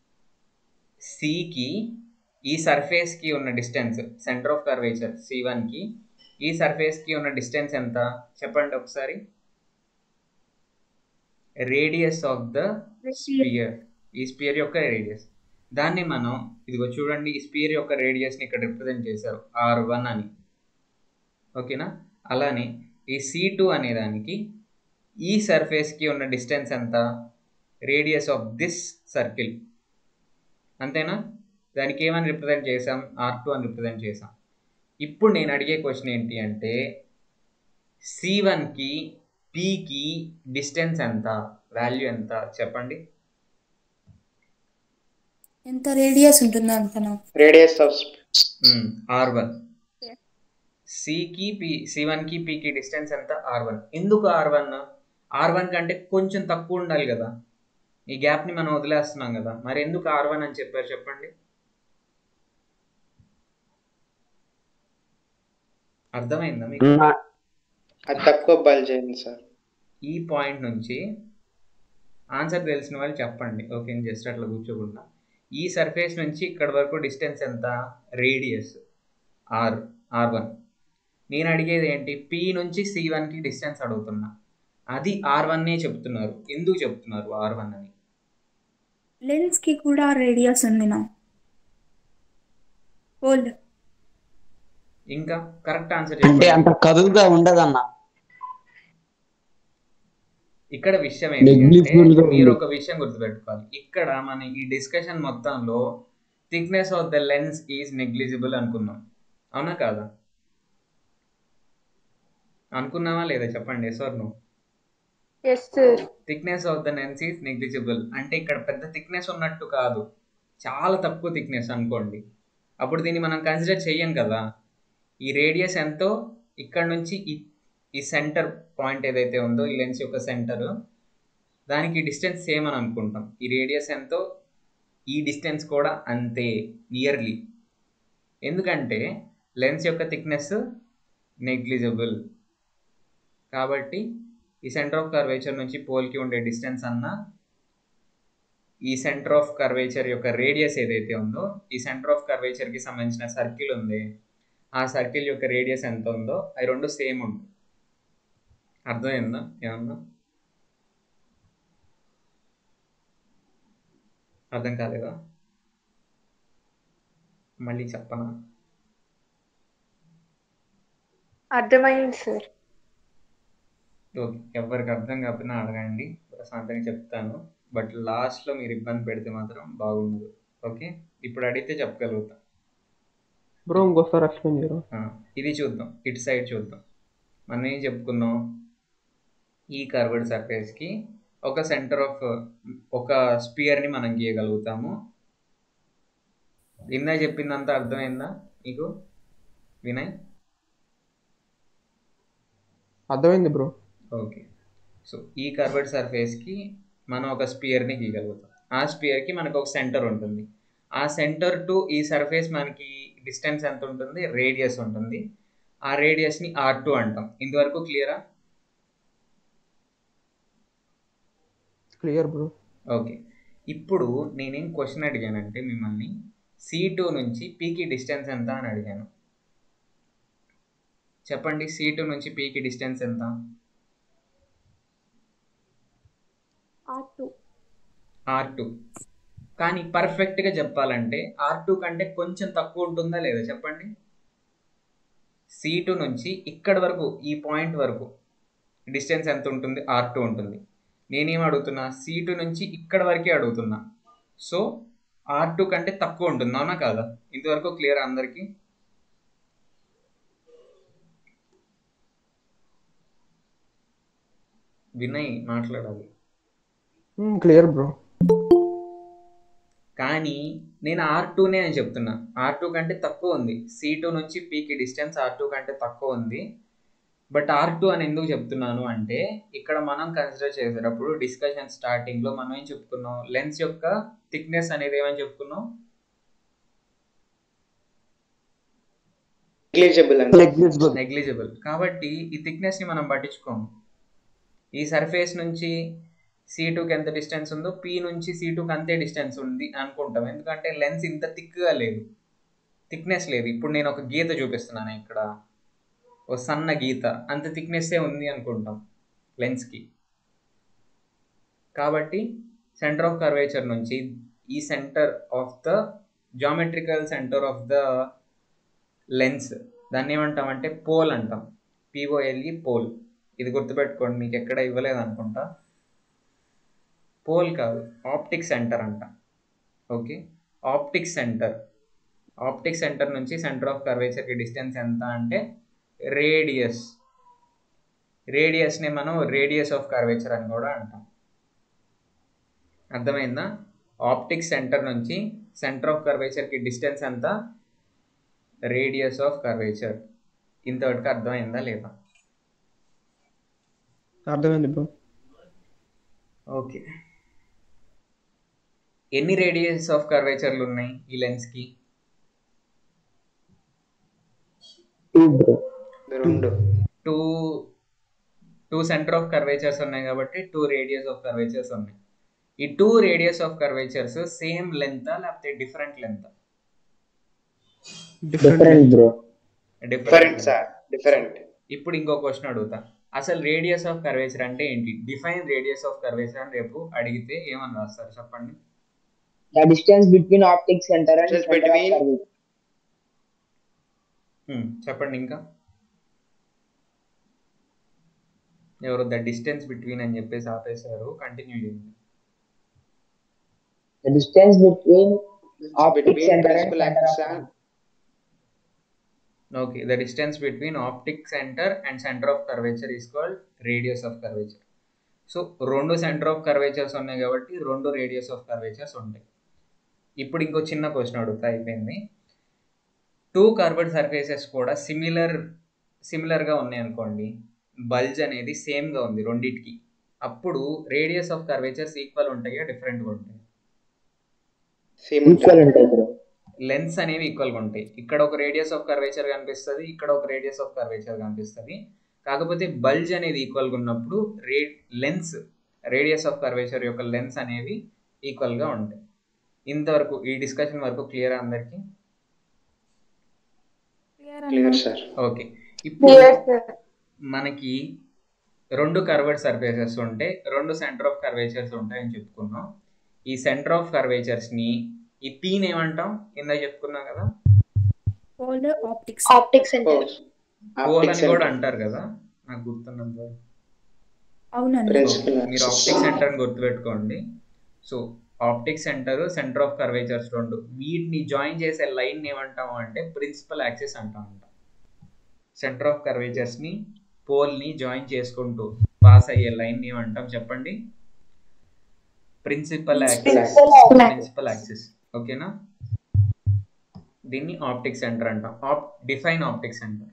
సికి ఈ సర్ఫేస్కి ఉన్న distance centre of curvature C వన్కి ఈ సర్ఫేస్కి ఉన్న డిస్టెన్స్ ఎంత చెప్పండి ఒకసారి రేడియస్ ఆఫ్ ద స్పియర్ ఈ స్పియర్ యొక్క రేడియస్ దాన్ని మనం ఇదిగో చూడండి ఈ స్పియర్ యొక్క రేడియస్ని ఇక్కడ రిప్రజెంట్ చేశారు ఆర్ వన్ అని ఓకేనా అలానే ఈ సి టూ అనే దానికి ఈ సర్ఫేస్కి ఉన్న డిస్టెన్స్ ఎంత రేడియస్ ఆఫ్ దిస్ సర్కిల్ అంతేనా దానికి ఏమని రిప్రజెంట్ చేసాం ఆర్ టూ అని రిప్రజెంట్ చేసాం ఇప్పుడు నేను అడిగే క్వశ్చన్ ఏంటి అంటే సి వన్కి పీకి డిస్టెన్స్ ఎంత వాల్యూ ఎంత చెప్పండి ఎంత రేడియస్ ఉంటుంది అంతనా రేడియస్ ఆఫ్ ఆర్ వన్ సికి పి సి వన్కి పీకి డిస్టెన్స్ ఎంత ఆర్ వన్ ఎందుకు ఆర్ వన్ ఆర్ వన్ కంటే కొంచెం తక్కువ ఉండాలి కదా ఈ గ్యాప్ని మనం వదిలేస్తున్నాం కదా మరి ఎందుకు ఆర్ వన్ అని చెప్పారు చెప్పండి అర్థమైందా మీకు అది తక్కువ బల్జ్ అయింది సార్ ఈ పాయింట్ నుంచి ఆన్సర్ తెలిసిన వాళ్ళు చెప్పండి ఓకే జస్ట్ అట్లా కూర్చోకుండా ఈ సర్ఫేస్ నుంచి ఇక్కడ వరకు డిస్టెన్స్ ఎంత రేడియస్ ఆర్ ఆర్ వన్ నేను అడిగేది ఏంటి పి నుంచి సి వన్కి డిస్టెన్స్ అడుగుతున్నా అది ఆర్ వన్నే చెప్తున్నారు ఎందుకు చెప్తున్నారు ఆర్ వన్ అని లెన్స్ కి కూడా రేడియస్ ఉంది నా హోల్ ఇంకా కరెక్ట్ ఆన్సర్ అంటే చెప్పండి అంత కదులుగా ఉండదన్న ఇక్కడ విషయం ఏంటి Negligible అంటే గా మీరు ఉంది. ఒక విషయం గుర్తుపెట్టుకోవాలి ఇక్కడ మన ఈ డిస్కషన్ మొత్తంలో thickness of the lens is negligible అనుకున్నాం అవునా కాదా అనుకున్నావా లేదా చెప్పండి సార్ నువ్వు yes sir thickness of the lens is negligible అంటే ఇక్కడ పెద్ద థిక్నెస్ ఉన్నట్టు కాదు చాలా తక్కువ థిక్నెస్ అనుకోండి అప్పుడు దీన్ని మనం కన్సిడర్ చెయ్యం కదా ఈ రేడియస్ ఎంతో ఇక్కడ నుంచి ఈ ఈ సెంటర్ పాయింట్ ఏదైతే ఉందో ఈ లెన్స్ యొక్క సెంటర్ దానికి డిస్టెన్స్ సేమ్ అని అనుకుంటాం ఈ రేడియస్ ఎంతో ఈ డిస్టెన్స్ కూడా అంతే నియర్లీ ఎందుకంటే లెన్స్ యొక్క థిక్నెస్ నెగ్లిజిబుల్ కాబట్టి ఈ సెంటర్ ఆఫ్ కర్వేచర్ నుంచి పోల్కి ఉండే డిస్టెన్స్ అన్న ఈ సెంటర్ ఆఫ్ కర్వేచర్ యొక్క రేడియస్ ఏదైతే ఉందో ఈ సెంటర్ ఆఫ్ కర్వేచర్కి సంబంధించిన సర్కిల్ ఉంది ఆ సర్కిల్ యొక్క రేడియస్ ఎంత ఉందో అవి రెండు సేమ్ ఉంటుంది అర్థమైందా ఏమన్నా అర్థం కాలేదా మళ్ళీ చెప్పనా అర్థమైంది సార్ ఓకే ఎవరికి అర్థం కాకపోయినా అడగండి ప్రశాంతంగా చెప్తాను బట్ లాస్ట్లో మీరు ఇబ్బంది పెడితే మాత్రం బాగుండదు ఓకే ఇప్పుడు అడిగితే చెప్పగలుగుతాం బ్రో ఇంకోసారి ఎక్స్ప్లెయిన్ చేయరు ఆ, ఇది చూద్దాం ఇటు సైడ్ చూద్దాం మనం ఏం చెప్పుకున్నాం ఈ కర్వ్డ్ సర్ఫేస్కి ఒక సెంటర్ ఆఫ్ ఒక స్పియర్ని మనం గీయగలుగుతాము ఇందా చెప్పిందంతా అర్థమైందా నీకు వినయ్ అర్థమైంది బ్రో ఓకే సో ఈ కర్వ్డ్ సర్ఫేస్కి మనం ఒక స్పియర్ని గీయగలుగుతాం ఆ స్పియర్కి మనకు ఒక సెంటర్ ఉంటుంది ఆ సెంటర్ టు ఈ సర్ఫేస్ మనకి డిస్టెన్స్ ఎంత ఉంటుంది రేడియస్ ఉంటుంది ఆ రేడియస్ని ఆర్ టూ అంటాం ఇంతవరకు క్లియరా క్లియర్ బ్రో ఓకే ఇప్పుడు నేనేం క్వశ్చన్ అడిగానంటే మిమ్మల్ని సి టూ నుంచి పీకి డిస్టెన్స్ ఎంత అని అడిగాను చెప్పండి సి టూ నుంచి పీకి డిస్టెన్స్ ఎంత ఆర్ టూ ఆర్ టూ కానీ పర్ఫెక్ట్గా చెప్పాలంటే ఆర్ టూ కంటే కొంచెం తక్కువ ఉంటుందా లేదా చెప్పండి సి టూ నుంచి ఇక్కడ వరకు ఈ పాయింట్ వరకు డిస్టెన్స్ ఎంత ఉంటుంది ఆర్ టూ ఉంటుంది నేనేం అడుగుతున్నా సి టూ నుంచి ఇక్కడ వరకే అడుగుతున్నా సో ఆర్ టూ కంటే తక్కువ ఉంటుంది అవునా కాదా ఇంతవరకు క్లియర్ అందరికీ వినయ్ మాట్లాడాలి క్లియర్ బ్రో కానీ నేను ఆర్ టూనే అని చెప్తున్నా ఆర్ టూ కంటే తక్కువ ఉంది సి టూ నుంచి పీకి డిస్టెన్స్ ఆర్ టూ కంటే తక్కువ ఉంది బట్ ఆర్ టూ అని ఎందుకు చెప్తున్నాను అంటే ఇక్కడ మనం కన్సిడర్ చేసేటప్పుడు డిస్కషన్ స్టార్టింగ్లో మనం ఏం చెప్పుకున్నాం లెన్స్ యొక్క థిక్నెస్ అనేది ఏమని చెప్పుకున్నాం నెగ్లిజిబుల్ అండి నెగ్లిజిబుల్ కాబట్టి ఈ థిక్నెస్ని మనం పట్టించుకోము ఈ సర్ఫేస్ నుంచి సి టూకి ఎంత డిస్టెన్స్ ఉందో పి నుంచి సి టూకి అంతే డిస్టెన్స్ ఉంది అనుకుంటాం ఎందుకంటే లెన్స్ ఇంత థిక్గా లేదు థిక్నెస్ లేదు ఇప్పుడు నేను ఒక గీత చూపిస్తున్నాను ఇక్కడ ఒక సన్న గీత అంత థిక్నెస్సే ఉంది అనుకుంటాం లెన్స్కి కాబట్టి సెంటర్ ఆఫ్ కర్వేచర్ నుంచి ఈ centre of the geometrical centre of the lens దాన్ని ఏమంటామంటే పోల్ అంటాం పిఓఎల్ఈ పోల్ ఇది గుర్తుపెట్టుకోండి మీకు ఎక్కడ ఇవ్వలేదు అనుకుంటా పోల్ కాదు ఆప్టిక్ సెంటర్ అంట okay optic centre optic centre నుంచి సెంటర్ ఆఫ్ కర్వేచర్కి డిస్టెన్స్ ఎంత అంటే రేడియస్ రేడియస్ని మనం రేడియస్ ఆఫ్ కర్వేచర్ అని కూడా అంటాం అర్థమైందా ఆప్టిక్ సెంటర్ నుంచి సెంటర్ ఆఫ్ కర్వేచర్కి డిస్టెన్స్ ఎంత రేడియస్ ఆఫ్ కర్వేచర్ ఇంతవరకు అర్థమైందా లేదా అర్థమైంది బ్రో ఓకే ఎన్ని రేడియస్ ఆఫ్ కర్వేచర్లు ఉన్నాయి ఈ లెన్స్కి టూ బ్రో రెండు two two centre of curvatures ఉన్నాయి కాబట్టి టూ రేడియస్ ఆఫ్ కర్వేచర్స్ ఉన్నాయి ఈ two radius of curvatures same length లేకపోతే different length different bro different sir different ఇప్పుడు ఇంకో క్వశ్చన్ అడుగుతా అసలు రేడియస్ ఆఫ్ కర్వేచర్ అంటే ఏంటి డిఫైన్ రేడియస్ ఆఫ్ కర్వేచర్ అని రేపు అడిగితే ఏమని రాస్తారు చెప్పండి the distance between optic centre and Distance between- హ్మ్, చెప్పండి ఇంకా ఎవరు ద డిస్టెన్స్ బిట్వీన్ అని చెప్పేసి ఆపేశారు కంటిన్యూ చేయండి the distance between Optic between center and principal center axis of and okay the distance between optic centre and centre of curvature is called radius of curvature so రెండు centre of curvatures ఉన్నాయి కాబట్టి రెండు radius of curvatures ఉంటాయి ఇప్పుడు ఇంకో చిన్న question అడుగుతా అయిపోయింది టూ కర్వ్డ్ సర్ఫేసెస్ కూడా సిమిలర్ సిమిలర్గా ఉన్నాయి అనుకోండి బల్జ్ అనేది సేమ్గా ఉంది రెండింటికి అప్పుడు రేడియస్ ఆఫ్ కర్వేచర్స్ ఈక్వల్ ఉంటాయా డిఫరెంట్గా ఉంటాయి సేమ్ ఈక్వల్ ఉంటాయి బ్రో లెన్స్ అనేవి ఈక్వల్గా ఉంటాయి ఇక్కడ ఒక రేడియస్ ఆఫ్ కర్వేచర్ కనిపిస్తుంది ఇక్కడ ఒక రేడియస్ ఆఫ్ కర్వేచర్ కనిపిస్తుంది కాకపోతే బల్జ్ అనేది ఈక్వల్గా ఉన్నప్పుడు రే లెన్స్ రేడియస్ ఆఫ్ కర్వేచర్ యొక్క లెన్స్ అనేవి ఈక్వల్గా ఉంటాయి ఇంతవరకు ఈ డిస్కషన్ వరకు క్లియర్ అందరికీ క్లియర్ క్లియర్ అన్న సార్ ఓకే ఇప్పుడు Clear, sir. మనకి రెండు కర్వర్డ్ సర్ఫేసెస్ ఉంటే రెండు సెంటర్ ఆఫ్ కర్వేచర్స్ ఉంటాయని చెప్పుకున్నాం ఈ సెంటర్ ఆఫ్ కర్వేచర్స్ని ఈ పీన్ ఏమంటాం ఇందాక చెప్పుకున్నాం కదా polar optics Optic center. Pole అని కూడా అంటారు కదా నాకు గుర్తున్నంత వరకు. అవునన్న ప్రిన్సిపల్ మీరు ఆప్టిక్ సెంటర్ అని గుర్తుపెట్టుకోండి so optic centre centre of curvatures రెండు వీటిని జాయిన్ చేసే లైన్ ఏమంటాము అంటే ప్రిన్సిపల్ యాక్సిస్ అంటాం అంట సెంటర్ ఆఫ్ కర్వేచర్స్ని పోల్ని జాయిన్ చేసుకుంటూ పాస్ అయ్యే లైన్ ఏమంటాం చెప్పండి ప్రిన్సిపల్ యాక్సిస్ ప్రిన్సిపల్ యాక్సిస్ ఓకేనా దీన్ని ఆప్టిక్ సెంటర్ అంటాం ఆప్ define optic centre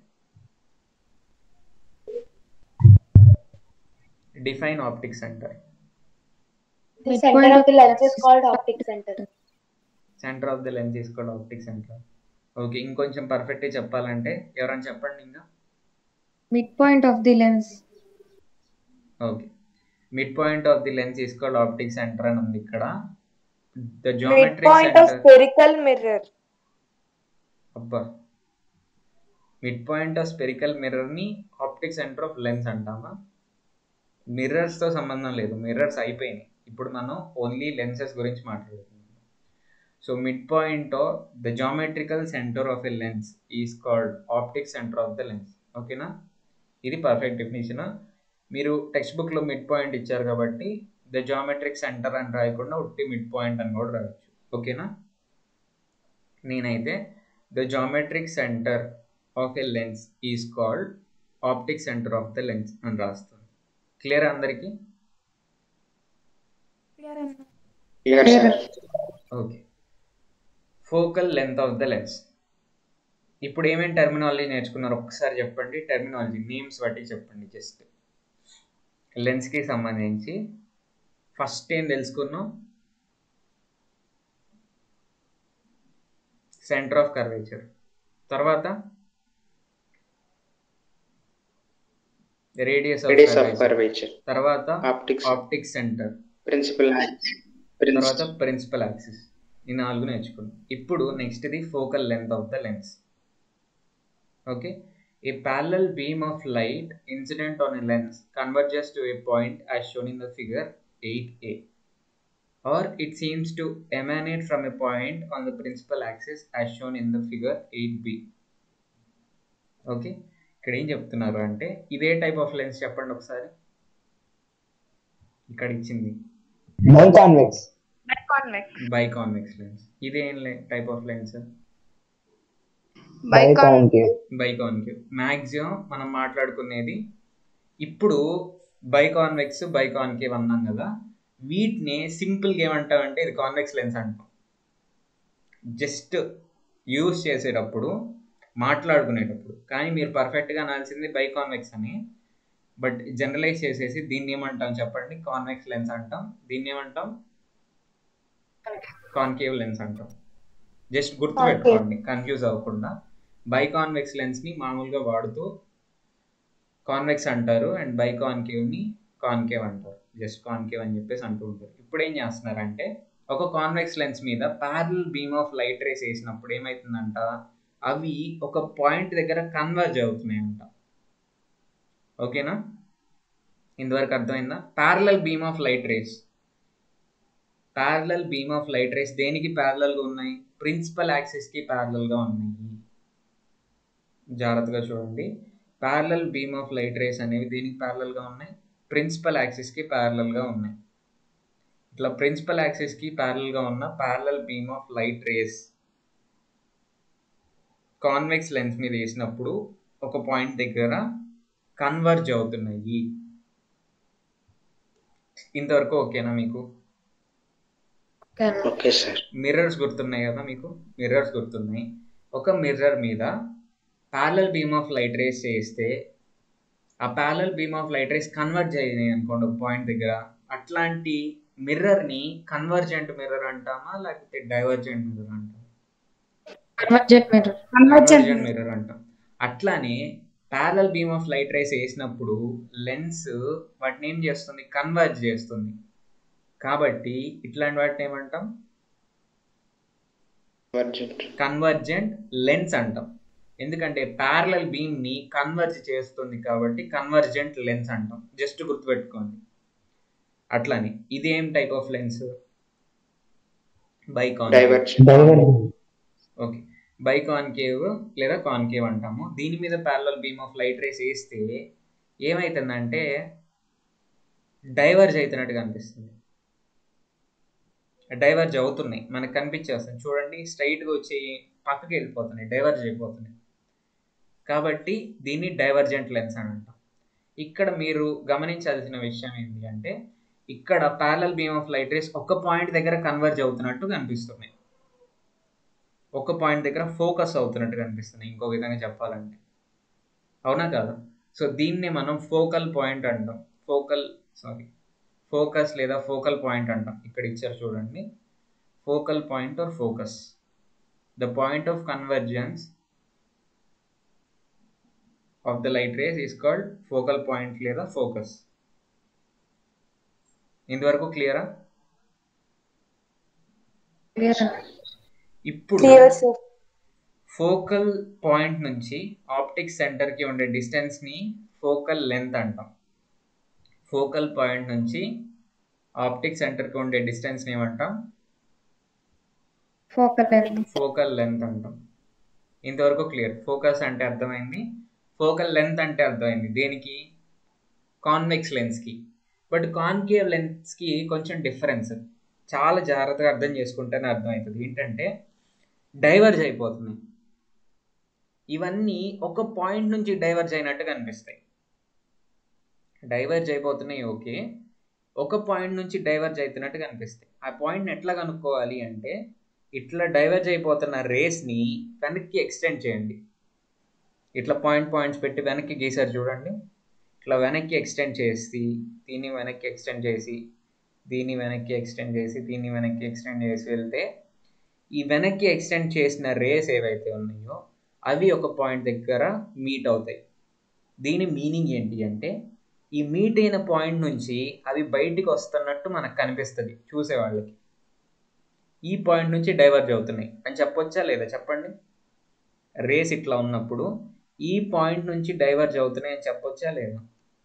define optic centre The center of the lens is called optic center. Centre of the lens is కూడా ఆప్టిక్ సెంటర్ ఓకే ఇంకొంచెం పర్ఫెక్ట్గా చెప్పాలంటే ఎవరైనా చెప్పండి ఇంకా midpoint of the lens okay midpoint of the lens is called optic centre అని ఉంది ఇక్కడ the Midpoint geometric of centre spherical mirror. అబ్బా మిడ్ పాయింట్ ఆఫ్ స్పెరికల్ మిర్రర్ని ఆప్టిక్ సెంటర్ ఆఫ్ లెన్స్ అంటామా మిర్రర్స్తో సంబంధం లేదు మిర్రర్స్ అయిపోయినాయి ఇప్పుడు మనం ఓన్లీ లెన్సెస్ గురించి మాట్లాడుతున్నాం so midpoint of the geometrical centre of a lens is called optic centre of the lens ఓకేనా ఇది పర్ఫెక్ట్ డెఫినేషన్ మీరు టెక్స్ట్ బుక్లో మిడ్ పాయింట్ ఇచ్చారు కాబట్టి ద జామెట్రిక్ సెంటర్ అని రాయకుండా ఉట్టి మిడ్ పాయింట్ అని కూడా రాయొచ్చు ఓకేనా నేనైతే the geometric centre of a lens is called optic centre of the lens అని రాస్తాను క్లియర్ అందరికీ క్లియర్ అన్న clear sir okay focal length of the lens ఇప్పుడు ఏమేమి టెర్మినాలజీ నేర్చుకున్నారు ఒక్కసారి చెప్పండి టెర్మినాలజీ నేమ్స్ బట్టి చెప్పండి జస్ట్ లెన్స్కి సంబంధించి ఫస్ట్ ఏం తెలుసుకున్నాం సెంటర్ ఆఫ్ కర్వేచర్ తర్వాత radius radius of of curvature తర్వాత ఆప్టిక్స్ ఆప్టిక్ సెంటర్ ప్రిన్సిపల్ తర్వాత ప్రిన్సిపల్ యాక్సిస్ ఈ నాలుగు నేర్చుకున్నాం ఇప్పుడు నెక్స్ట్ ఇది focal length of the lens okay a parallel beam of light incident on a lens converges to a point as shown in the figure eight A or it seems to emanate from a point on the principal axis as shown in the figure eight B okay ఇక్కడ ఏం చెప్తున్నారు అంటే ఇదే type of lens చెప్పండి ఒకసారి ఇక్కడ ఇచ్చింది biconvex Convex. Biconvex lens ఇదేం type of lens biconcave biconcave maximum మనం మాట్లాడుకునేది ఇప్పుడు బైకాన్వెక్స్ బైకాన్కేవ్ అన్నాం కదా వీటిని సింపుల్గా ఏమంటామంటే ఇది కాన్వెక్స్ లెన్స్ అంటాం జస్ట్ యూస్ చేసేటప్పుడు మాట్లాడుకునేటప్పుడు కానీ మీరు పర్ఫెక్ట్గా అనాల్సింది బైకాన్వెక్స్ అని బట్ జనరలైజ్ చేసేసి దీన్ని ఏమంటాం చెప్పండి కాన్వెక్స్ లెన్స్ అంటాం దీన్ని ఏమంటాం కాన్కేవ్ లెన్స్ అంటాం జస్ట్ గుర్తుపెట్టుకోండి కన్ఫ్యూజ్ అవ్వకుండా బైకాన్వెక్స్ లెన్స్ని మామూలుగా వాడుతూ కాన్వెక్స్ అంటారు అండ్ బైకాన్కేవ్ని కాన్కేవ్ అంటారు జస్ట్ కాన్కేవ్ అని చెప్పేసి అంటూ ఉంటారు ఇప్పుడు ఏం చేస్తున్నారంటే ఒక కాన్వెక్స్ లెన్స్ మీద parallel beam of light rays వేసినప్పుడు ఏమవుతుందంట అవి ఒక పాయింట్ దగ్గర కన్వర్జ్ అవుతున్నాయంట ఓకేనా ఇంతవరకు అర్థమైందా parallel beam of light rays parallel beam of light rays దేనికి ప్యారలల్గా ఉన్నాయి ప్రిన్సిపల్ యాక్సిస్కి ప్యారలల్గా ఉన్నాయి జాగ్రత్తగా చూడండి parallel beam of light rays అనేవి దేనికి ప్యారలల్గా ఉన్నాయి ప్రిన్సిపల్ యాక్సిస్కి ప్యారలల్గా ఉన్నాయి ఇట్లా ప్రిన్సిపల్ యాక్సిస్ కి ప్యారల్ గా ఉన్న parallel beam of light rays convex lens మీద వేసినప్పుడు ఒక పాయింట్ దగ్గర కన్వర్జ్ అవుతున్నాయి ఇంతవరకు ఓకేనా మీకు ఓకే సార్ మిర్రర్స్ గుర్తున్నాయి కదా మీకు మిర్రర్స్ గుర్తున్నాయి ఒక మిర్రర్ మీద parallel beam of light rays చేస్తే ఆ parallel beam of light rays converge అయినాయి అనుకోండి ఒక పాయింట్ దగ్గర అట్లాంటి మిర్రర్ని కన్వర్జెంట్ మిర్రర్ అంటామా లేకపోతే డైవర్జెంట్ మిర్రర్ అంటామా కన్వర్జెంట్ మిర్రర్ కన్వర్జెంట్ మిర్రర్ అంటాం అట్లానే parallel beam of light rays వేసినప్పుడు లెన్స్ వాటిని ఏం చేస్తుంది కన్వర్జ్ చేస్తుంది కాబట్టి ఇట్లాంటి వాటిని ఏమంటాం అర్జెంట్ కన్వర్జెంట్ లెన్స్ అంటాం ఎందుకంటే ప్యారలల్ బీమ్ ని కన్వర్జ్ చేస్తుంది కాబట్టి కన్వర్జెంట్ లెన్స్ అంటాం జస్ట్ గుర్తుపెట్టుకోండి అట్లానే ఇది ఏం టైప్ ఆఫ్ లెన్స్ బైకాన్ divergent divergent okay biconcave లేదా కాన్కేవ్ అంటాము దీని మీద parallel beam of light rays వేస్తే ఏమవుతుందంటే డైవర్జ్ అవుతున్నట్టుగా అనిపిస్తుంది డైవర్జ్ అవుతున్నాయి మనకు కనిపించేస్తుంది చూడండి స్ట్రైట్గా వచ్చి పక్కకి వెళ్ళిపోతున్నాయి డైవర్జ్ అయిపోతున్నాయి కాబట్టి దీన్ని డైవర్జెంట్ లెన్స్ అని అంటాం ఇక్కడ మీరు గమనించాల్సిన విషయం ఏంటి అంటే ఇక్కడ parallel beam of light rays ఒక పాయింట్ దగ్గర కన్వర్జ్ అవుతున్నట్టు కనిపిస్తున్నాయి ఒక పాయింట్ దగ్గర ఫోకస్ అవుతున్నట్టు కనిపిస్తుంది ఇంకో విధంగా చెప్పాలంటే అవునా కాదా సో దీన్ని మనం ఫోకల్ పాయింట్ అంటాం ఫోకల్ సారీ ఫోకస్ లేదా ఫోకల్ పాయింట్ అంటాం ఇక్కడ ఇచ్చారు చూడండి focal point or focus the point of convergence of the light rays is called focal point లేదా ఫోకస్ ఇంతవరకు క్లియరా క్లియర్ ఇప్పుడు క్లియర్ సార్ ఫోకల్ పాయింట్ నుంచి ఆప్టిక్ సెంటర్కి ఉండే డిస్టెన్స్ని ఫోకల్ లెంత్ అంటాం ఫోకల్ పాయింట్ నుంచి ఆప్టిక్ సెంటర్కి ఉండే డిస్టెన్స్ని ఏమంటాం ఫోకల్ లెంత్ ఫోకల్ లెంత్ అంటాం ఇంతవరకు క్లియర్ ఫోకస్ అంటే అర్థమైంది ఫోకల్ లెంత్ అంటే అర్థమైంది దేనికి కాన్వెక్స్ లెన్స్కి బట్ కాన్కేవ్ లెన్స్కి కొంచెం డిఫరెన్స్ చాలా జాగ్రత్తగా అర్థం చేసుకుంటేనే అర్థమవుతుంది ఏంటంటే డైవర్జ్ అయిపోతున్నాయి ఇవన్నీ ఒక పాయింట్ నుంచి డైవర్జ్ అయినట్టు కనిపిస్తాయి డైవర్జ్ అయిపోతున్నాయి ఓకే ఒక పాయింట్ నుంచి డైవర్జ్ అవుతున్నట్టు కనిపిస్తాయి ఆ పాయింట్ని ఎట్లా కనుక్కోవాలి అంటే ఇట్లా డైవర్జ్ అయిపోతున్న రేస్ని వెనక్కి ఎక్స్టెండ్ చేయండి ఇట్లా పాయింట్ పాయింట్స్ పెట్టి వెనక్కి గీసారు చూడండి ఇట్లా వెనక్కి ఎక్స్టెండ్ చేసి దీన్ని వెనక్కి ఎక్స్టెండ్ చేసి దీన్ని వెనక్కి ఎక్స్టెండ్ చేసి దీన్ని వెనక్కి ఎక్స్టెండ్ చేసి వెళ్తే ఈ వెనక్కి ఎక్స్టెండ్ చేసిన రేస్ ఏవైతే ఉన్నాయో అవి ఒక పాయింట్ దగ్గర మీట్ అవుతాయి దీని మీనింగ్ ఏంటి అంటే ఈ మీట్ అయిన పాయింట్ నుంచి అవి బయటికి వస్తున్నట్టు మనకు కనిపిస్తుంది చూసేవాళ్ళకి ఈ పాయింట్ నుంచి డైవర్జ్ అవుతున్నాయి అని చెప్పొచ్చా లేదా చెప్పండి రేస్ ఇట్లా ఉన్నప్పుడు ఈ పాయింట్ నుంచి డైవర్జ్ అవుతున్నాయి అని చెప్పొచ్చా లేదా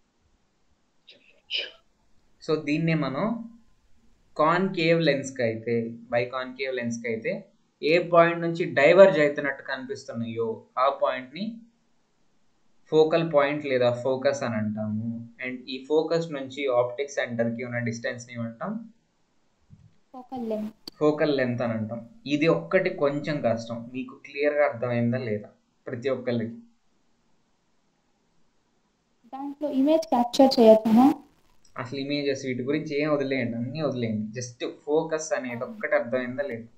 సో దీన్నే మనం కాన్కేవ్ లెన్స్కి అయితే బై కాన్కేవ్ లెన్స్కి అయితే ఏ పాయింట్ నుంచి డైవర్జ్ అవుతున్నట్టు కనిపిస్తున్నాయో ఆ పాయింట్ని ఫోకల్ పాయింట్ లేదా ఫోకస్ అని అంటాము అండ్ ఈ ఫోకస్ నుంచి ఆప్టిక్ సెంటర్కి ఉన్న డిస్టెన్స్ని ఏమంటాం ఫోకల్ లెంత్ ఫోకల్ లెంత్ అని అంటాం ఇది ఒక్కటి కొంచెం కష్టం మీకు క్లియర్గా అర్థమైందా లేదా ప్రతి ఒక్కరికి దాంట్లో ఇమేజ్ క్యాప్చర్ చేయొచ్చునా అసలు ఇమేజెస్ వీటి గురించి ఏం వదిలేయండి అన్నీ వదిలేయండి జస్ట్ ఫోకస్ అనేది ఒక్కటి అర్థమైందా లేదా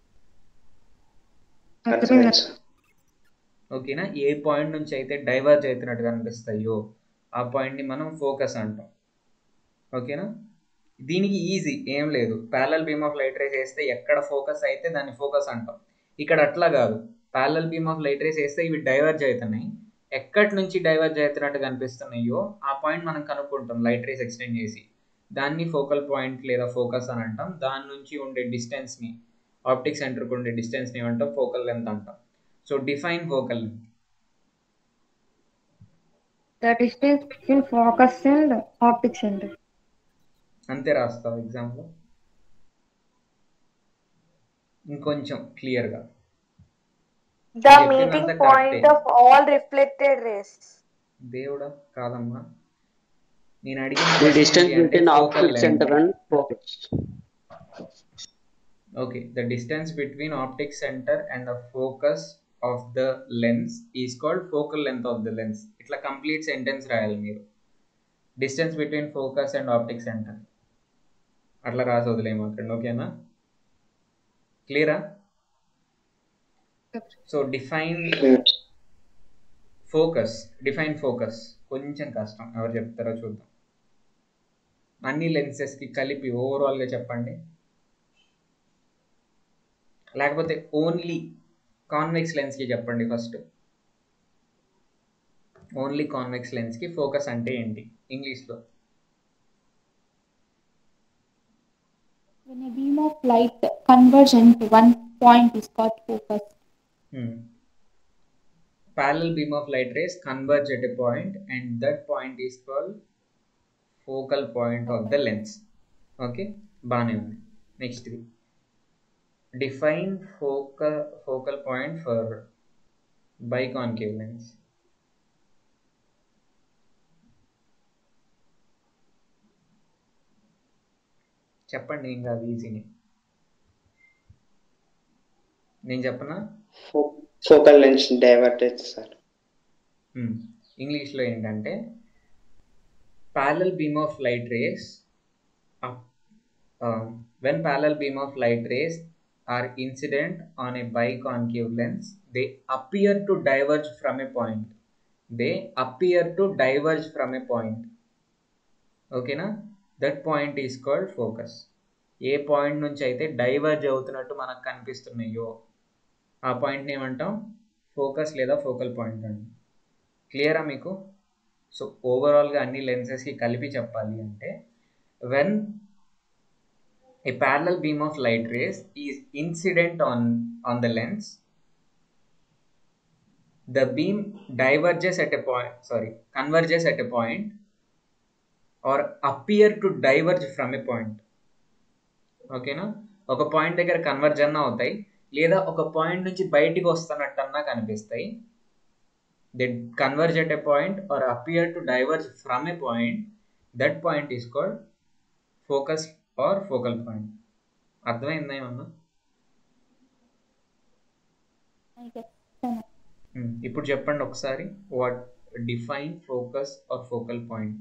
అర్థమైంది సార్ ఓకేనా ఏ పాయింట్ నుంచి అయితే డైవర్జ్ అవుతున్నట్టు కనిపిస్తాయో ఆ పాయింట్ని మనం ఫోకస్ అంటాం ఓకేనా దీనికి ఈజీ ఏం లేదు parallel beam of light rays వేస్తే ఎక్కడ ఫోకస్ అయితే దాన్ని ఫోకస్ అంటాం ఇక్కడ అట్లా కాదు parallel beam of light rays వేస్తే ఇవి డైవర్జ్ అవుతున్నాయి ఎక్కడి నుంచి డైవర్జ్ అవుతున్నట్టు కనిపిస్తున్నాయో ఆ పాయింట్ మనం కనుక్కుంటాం లైట్ రేస్ ఎక్స్టెండ్ చేసి దాన్ని ఫోకల్ పాయింట్ లేదా ఫోకస్ అని అంటాం దాని నుంచి ఉండే డిస్టెన్స్ని ఆప్టిక్ సెంటర్కి ఉండే డిస్టెన్స్ని ఏమంటాం ఫోకల్ లెంత్ అంటాం so define focal length the distance between focus and optic centre అంతే రాస్తావు ఎగ్జామ్లో ఇంకొంచెం క్లియర్గా The చెప్పిందంతా meeting correct point A. of all reflected rays. దేవుడా కాదమ్మా నేను అడిగిన The question distance ఏంటి అంటే between focal optic length. center and focus. Okay the distance between optic centre and the focus of the lens is called focal length of the lens ఇట్లా complete sentence రాయాలి మీరు distance between focus and optic centre అట్లా రాసి వదిలేము అక్కడ ఓకేనా క్లియరా so define focus define focus కొంచెం కష్టం ఎవరు చెప్తారో చూద్దాం అన్ని లెన్సెస్కి కలిపి ఓవరాల్గా చెప్పండి లేకపోతే ఓన్లీ కాన్వెక్స్ లెన్స్కి చెప్పండి ఫస్ట్ ఓన్లీ కాన్వెక్స్ లెన్స్కి ఫోకస్ అంటే ఏంటి ఇంగ్లీష్లో When a beam of light converges into one point is called focus. parallel beam of light rays converge at a point and that point is called focal point of the lens okay బాగానే ఉంది next define focal focal point for biconcave lens చెప్పండి ఏం కాదు ఈజీని నేను చెప్పనా focal lens diverted sir ఇంగ్లీష్లో ఏంటంటే parallel beam of light rays when parallel beam of light rays are incident on a biconcave lens they appear to diverge from a point they appear to diverge from a point ఓకేనా that point is called focus a point నుంచి అయితే diverge అవుతున్నట్టు మనకు కనిపిస్తున్నాయో ఆ పాయింట్ని ఏమంటాం focus లేదా focal point అండి క్లియరా మీకు సో ఓవరాల్గా అన్ని లెన్సెస్కి కలిపి చెప్పాలి అంటే when a parallel beam of light rays is incident on on the lens the beam diverges at a point sorry converges at a point or appear to diverge from a point ఓకేనా ఒక point దగ్గర converge అన్న అవుతాయి లేదా ఒక point నుంచి బయటికి వస్తున్నట్టన్నా కనిపిస్తాయి they converge at a point or appear to diverge from a point that point is called focus or focal point అర్థమైందా ఏమన్నా I guess. ఇప్పుడు చెప్పండి ఒకసారి what define focus or focal point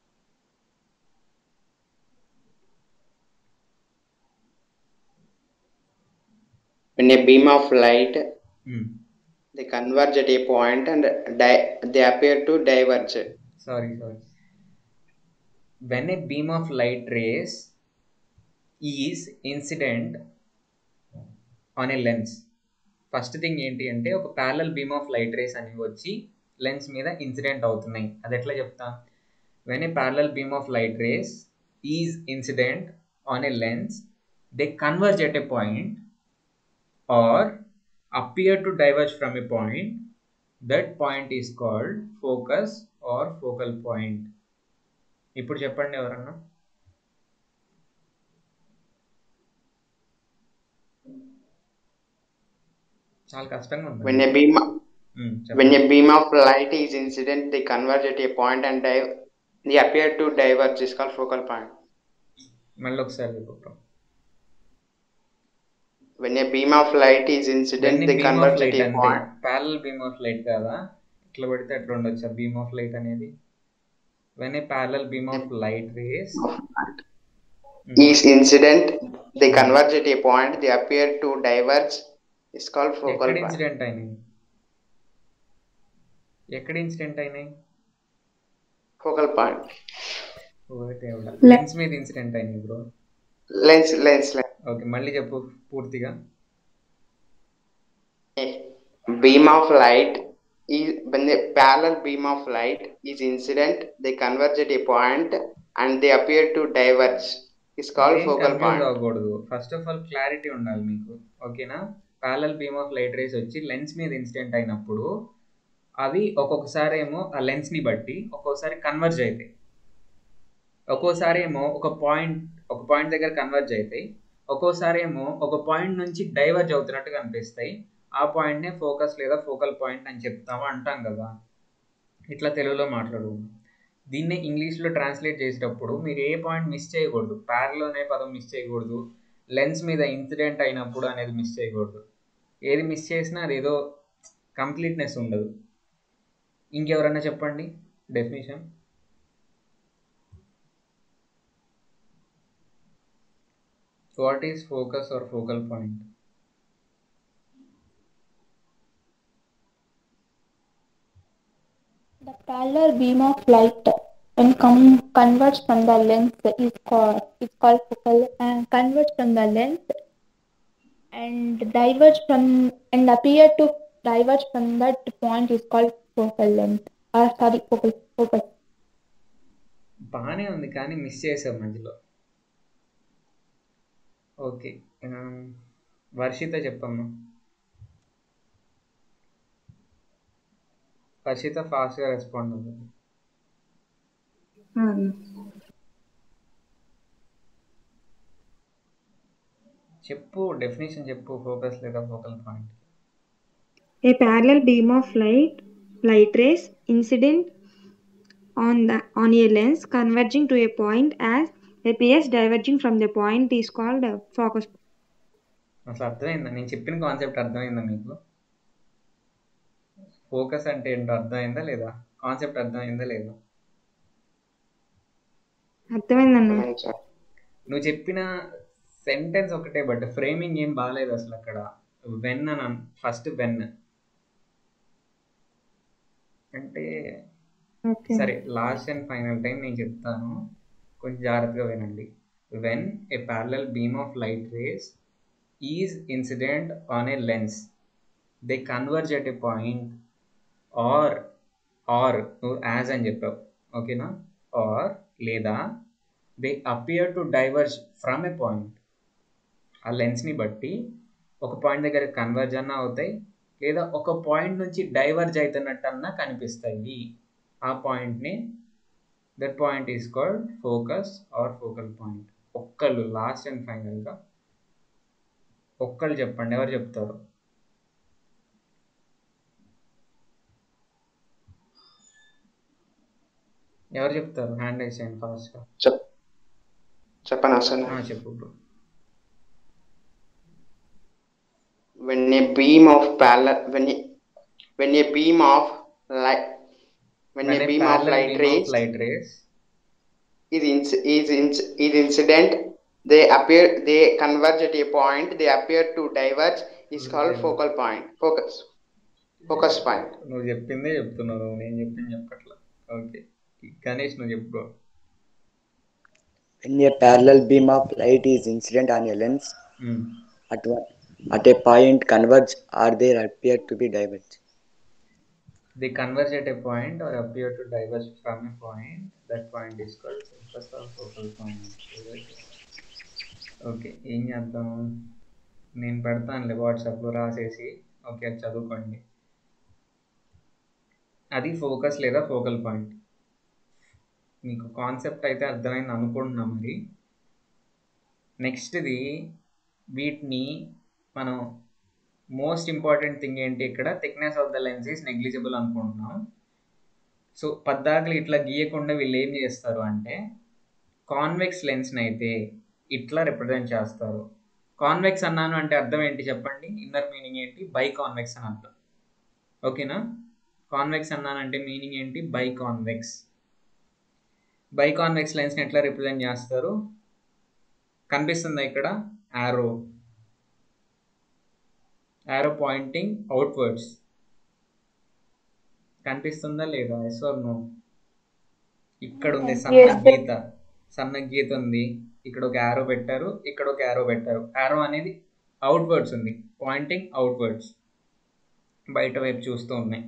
When a beam of light, they converge at a point and di- they appear to diverge. Sorry sorry when a beam of light rays is incident on a lens first thing ఏంటి అంటే ఒక parallel beam of light rays అనేవి వచ్చి lens మీద incident అవుతున్నాయి అది ఎట్లా చెప్తా when a parallel beam of light rays is incident on a lens they converge at a point or appear to diverge from a point that point is called focus or focal point ఇప్పుడు చెప్పండి ఎవరన్నా చాలా కష్టంగా ఉంది When a beam Hmm, when చెప్పండి a beam of light is incident, they converge at a point and dive, they appear to diverge is called focal point. మళ్ళీ ఒకసారి చెప్పు When a beam of light is incident, they beam of converge at light a అంటే point. Parallel beam of light కాదా ఇట్లా పడితే అట్లా ఉండొచ్చా beam of light అనేది when a parallel beam of light rays Is incident, they converge at a point, they appear to diverge is called focal ఎక్కడ point. Incident అయినాయి ఎక్కడ incident అయినాయి Focal point. లెన్స్ మీద ఇన్సిడెంట్ అయినాయి bro Lens, lens, lens. Okay మళ్ళీ చెప్పు పూర్తిగా A beam of light is when the parallel beam of light is incident, they converge at a point and they appear to diverge. Is called focal confuse point. అవ్వకూడదు first of all clarity ఉండాలి మీకు ఓకేనా parallel beam of light rays వచ్చి lens మీద incident అయినప్పుడు అవి ఒక్కొక్కసారి ఏమో ఆ లెన్స్ని బట్టి ఒక్కొక్కసారి కన్వర్జ్ అవుతాయి ఒక్కోసారి ఏమో ఒక పాయింట్ ఒక పాయింట్ దగ్గర కన్వర్జ్ అవుతాయి ఒక్కోసారి ఏమో ఒక పాయింట్ నుంచి డైవర్జ్ అవుతున్నట్టు కనిపిస్తాయి ఆ పాయింట్నే ఫోకస్ లేదా ఫోకల్ పాయింట్ అని చెప్తాము అంటాం కదా ఇట్లా తెలుగులో మాట్లాడు దీన్నే ఇంగ్లీష్లో ట్రాన్స్లేట్ చేసేటప్పుడు మీరు ఏ పాయింట్ మిస్ చేయకూడదు ప్యారల్ అనే పదం మిస్ చేయకూడదు లెన్స్ మీద ఇన్సిడెంట్ అయినప్పుడు అనేది మిస్ చేయకూడదు ఏది మిస్ చేసినా అదేదో కంప్లీట్నెస్ ఉండదు ఇంకెవరన్నా చెప్పండి definition what is focus or focal point The parallel beam of light when com- converts from the lens is called is called focal and converts from the lens and diverges from and appear to diverge from that point is called focal length or sorry focal focus. బాగానే ఉంది కానీ miss చేసాం మధ్యలో okay Varshita చెప్పమ్మా వర్షిత ఫాస్ట్గా respond అవుతుంది చెప్పు definition చెప్పు ఫోకస్ లేదా focal point A parallel beam of light, light rays incident on the on a lens converging to a point as appears diverging from the point is called a focus. అసలు అర్థమైందా నేను చెప్పిన concept అర్థమైందా మీకు focus అంటే ఏంటో అర్థమైందా లేదా కాన్సెప్ట్ అర్థమైందా లేదా అర్థమైందన్న నువ్వు చెప్పిన సెంటెన్స్ ఒకటే బట్ ఫ్రేమింగ్ ఏం బాగాలేదు అసలు అక్కడ వెన్ అని ఫస్ట్ వెన్ అంటే సరే లాస్ట్ అండ్ ఫైనల్ టైం నేను చెప్తాను కొంచెం జాగ్రత్తగా వినండి when a parallel beam of light rays is incident on a lens they converge at a point or or నువ్వు యాజ్ అని చెప్పావు ఓకేనా ఆర్ లేదా they appear to diverge from a point ఆ లెన్స్ని బట్టి ఒక పాయింట్ దగ్గర కన్వర్జ్ అన్నా అవుతాయి లేదా ఒక పాయింట్ నుంచి డైవర్జ్ అవుతున్నట్టు అన్నా కనిపిస్తాయి ఆ పాయింట్ని that point is called focus or focal point ఒక్కళ్ళు లాస్ట్ అండ్ ఫైనల్గా ఒక్కళ్ళు చెప్పండి ఎవరు చెప్తారు ఎవరు చెప్తారు హ్యాండ్ వేసేయండి ఫాస్ట్గా చెప్ చెప్పనా సార్ చెప్పు bro. when a beam of parallel when a, when a beam of light when, When a a beam of parallel light beam of rays light rays is inc- is inc- is incident they appear they converge at a point they appear to diverge is called focal point focus focus point నువ్వు చెప్పిందే చెప్తున్నావు నువ్వు నేను చెప్పింది చెప్పట్లా okay Ganesh నువ్వు చెప్పు bro. When a parallel beam of light is incident on a lens, Mm. at one, at a point converge or they appear to be diverge. They converge at a point or appear to diverge from a point. That point is called focus or focal point. Okay ఏం చేద్దాం నేను పెడతానులే వాట్సాప్లో రాసేసి okay అది చదువుకోండి అది focus లేదా focal point మీకు కాన్సెప్ట్ అయితే అర్థమైంది అనుకుంటున్నా మరి నెక్స్ట్ది వీటిని మనం మోస్ట్ ఇంపార్టెంట్ థింగ్ ఏంటి ఇక్కడ thickness of the lens is negligible అనుకుంటున్నాం సో పద్దాకలు ఇట్లా గీయకుండా వీళ్ళు ఏం చేస్తారు అంటే కాన్వెక్స్ లెన్స్ని అయితే ఇట్లా రిప్రజెంట్ చేస్తారు కాన్వెక్స్ అన్నాను అంటే అర్థం ఏంటి చెప్పండి ఇన్నర్ మీనింగ్ ఏంటి బై కాన్వెక్స్ అని అర్థం ఓకేనా కాన్వెక్స్ అన్నానంటే మీనింగ్ ఏంటి బై కాన్వెక్స్ బై కాన్వెక్స్ లెన్స్ని ఎట్లా రిప్రజెంట్ చేస్తారు కనిపిస్తుందా ఇక్కడ యారో యారో పాయింటింగ్ అవుట్వర్డ్స్ కనిపిస్తుందా లేదా ఎస్ ఆర్ నో ఇక్కడ ఉంది సన్న Yes, sir. గీత సన్న గీత ఉంది ఇక్కడ ఒక యారో పెట్టారు ఇక్కడ ఒక యారో పెట్టారు యారో అనేది అవుట్వర్డ్స్ ఉంది పాయింటింగ్ అవుట్వర్డ్స్ బయట వైపు చూస్తూ ఉన్నాయి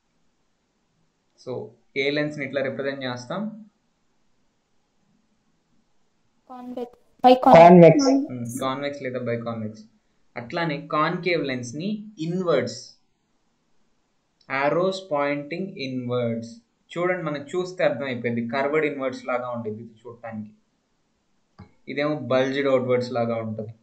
సో ఏ లెన్స్ని ఇట్లా రిప్రజెంట్ చేస్తాం Convex. By Convex. కాన్వెక్స్ లేదా బై కాన్వెక్స్ అట్లానే కాన్కేవ్ లెన్స్ని ఇన్వర్డ్స్ ఆరోస్ పాయింటింగ్ ఇన్వర్డ్స్ చూడండి మనకు చూస్తే అర్థమైపోయింది కర్వర్డ్ ఇన్వర్డ్స్ లాగా ఉంటుంది ఇది చూడటానికి ఇదేమో బల్జ్డ్ అవుట్వర్డ్స్ లాగా ఉంటుంది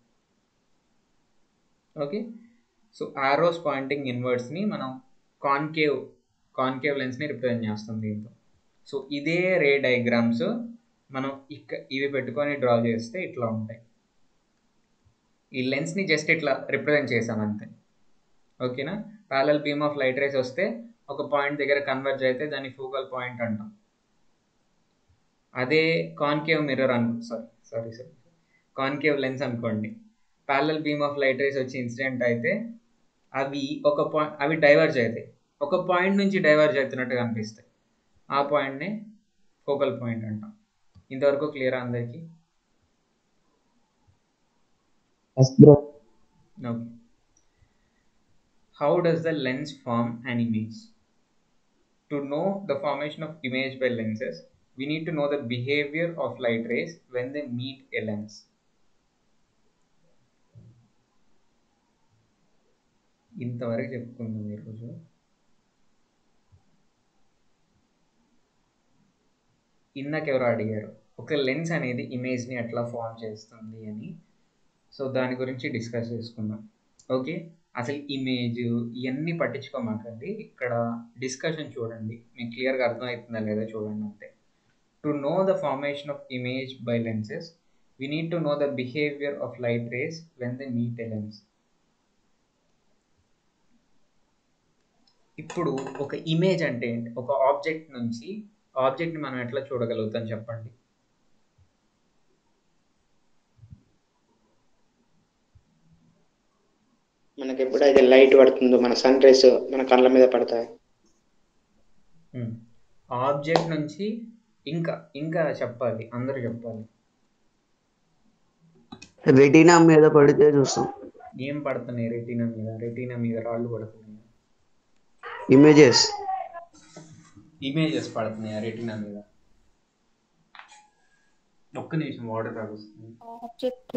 ఓకే సో ఆరోస్ పాయింటింగ్ ఇన్వర్డ్స్ని మనం కాన్కేవ్ కాన్కేవ్ లెన్స్ని రిప్రజెంట్ చేస్తాం దీంతో సో ఇదే రే డయాగ్రామ్స్ మనం ఇక్క ఇవి పెట్టుకొని డ్రా చేస్తే ఇట్లా ఉంటాయి ఈ లెన్స్ని జస్ట్ ఇట్లా రిప్రజెంట్ చేసాం అంతే ఓకేనా parallel beam of light rays వస్తే ఒక పాయింట్ దగ్గర కన్వర్జ్ అయితే దాన్ని ఫోకల్ పాయింట్ అంటాం అదే కాన్కేవ్ మిర్రర్ అను sorry sorry sorry concave lens అనుకోండి parallel beam of light rays వచ్చి ఇన్సిడెంట్ అయితే అవి ఒక పాయింట్ అవి డైవర్జ్ అవుతాయి ఒక పాయింట్ నుంచి డైవర్జ్ అవుతున్నట్టు కనిపిస్తాయి ఆ పాయింట్నే ఫోకల్ పాయింట్ అంటాం ఇంతవరకు క్లియర్ అందరికీ yes bro Okay. How does the lens form an image? To know the formation of image by lenses, we need to know the behavior of light rays when they meet a lens. ఇంతవరకు చెప్పుకుందాం ఈరోజు ఇందాకెవరో అడిగారు ఒక lens అనేది ఇమేజ్ని ఎట్లా form చేస్తుంది అని సో దాని గురించి డిస్కస్ చేసుకుందాం ఓకే అసలు ఇమేజ్ ఇవన్నీ పట్టించుకోమాకండి ఇక్కడ డిస్కషన్ చూడండి మీకు క్లియర్గా అర్థమవుతుందా లేదా చూడండి అంతే to know the formation of image by lenses we need to know the behaviour of light rays when they meet a lens ఇప్పుడు ఒక ఇమేజ్ అంటే ఏంటి ఒక ఆబ్జెక్ట్ నుంచి ఆబ్జెక్ట్ని మనం ఎట్లా చూడగలుగుతాం చెప్పండి మనకి ఎప్పుడైతే లైట్ పడుతుందో మన సన్ రేస్ మన కళ్ళ మీద పడతాయి ఆబ్జెక్ట్ నుంచి ఇంకా ఇంకా చెప్పాలి అందరూ చెప్పాలి రెటీనా మీద పడితే చూస్తాం ఏం పడుతున్నాయి రెటీనా మీద రెటీనా మీద రాళ్ళు పడుతున్నాయి ఇమేజెస్ ఇమేజెస్ పడుతున్నాయి రెటీనా మీద ఒక్క నిమిషం వాటర్ తాగుస్తుంది ఆబ్జెక్ట్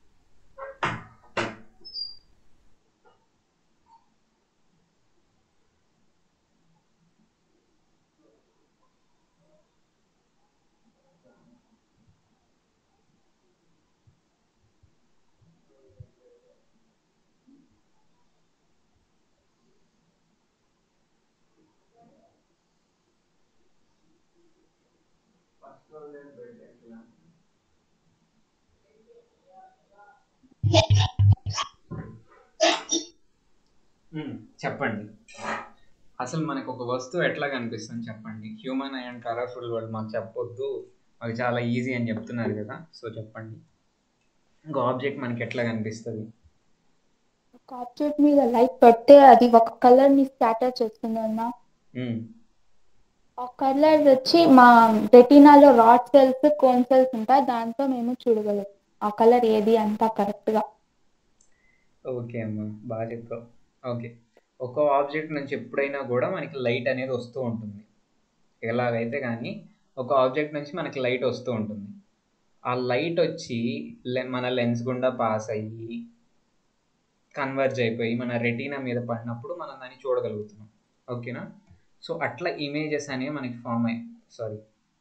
మ్మ్. చెప్పండి అసలు మనకు ఒక వస్తువు ఎట్లా కనిపిస్తుంది చెప్పండి హ్యూమన్ అండ్ కలర్ఫుల్ వరల్డ్ మాకు చెప్పొద్దు మాకు చాలా ఈజీ అని చెప్తున్నారు కదా సో చెప్పండి ఇంకో ఆబ్జెక్ట్ మనకి ఎట్లా కనిపిస్తుంది ఒక ఆబ్జెక్ట్ మీద లైట్ పడితే అది ఒక కలర్ ని స్కాటర్ చేస్తుంది అన్న మ్మ్. ఆ కలర్ వచ్చి మా రెటీనాలో రాడ్ సెల్స్ కోన్ సెల్స్ ఉంటాయి దాంతో మేము చూడగలం ఆ కలర్ ఏది అంతా కరెక్ట్ గా ఓకే అమ్మా బాగా చెప్పావు ఓకే ఒక ఆబ్జెక్ట్ నుంచి ఎప్పుడైనా కూడా మనకి లైట్ అనేది వస్తూ ఉంటుంది ఎలాగైతే కానీ ఒక ఆబ్జెక్ట్ నుంచి మనకి లైట్ వస్తూ ఉంటుంది ఆ లైట్ వచ్చి లె- మన లెన్స్ గుండా పాస్ అయ్యి కన్వర్జ్ అయిపోయి మన రెటీనా మీద పడినప్పుడు మనం దాన్ని చూడగలుగుతున్నాం ఓకేనా సో అట్లా ఇమేజెస్ అనేవి మనకి ఫామ్ అయ్యి సారీ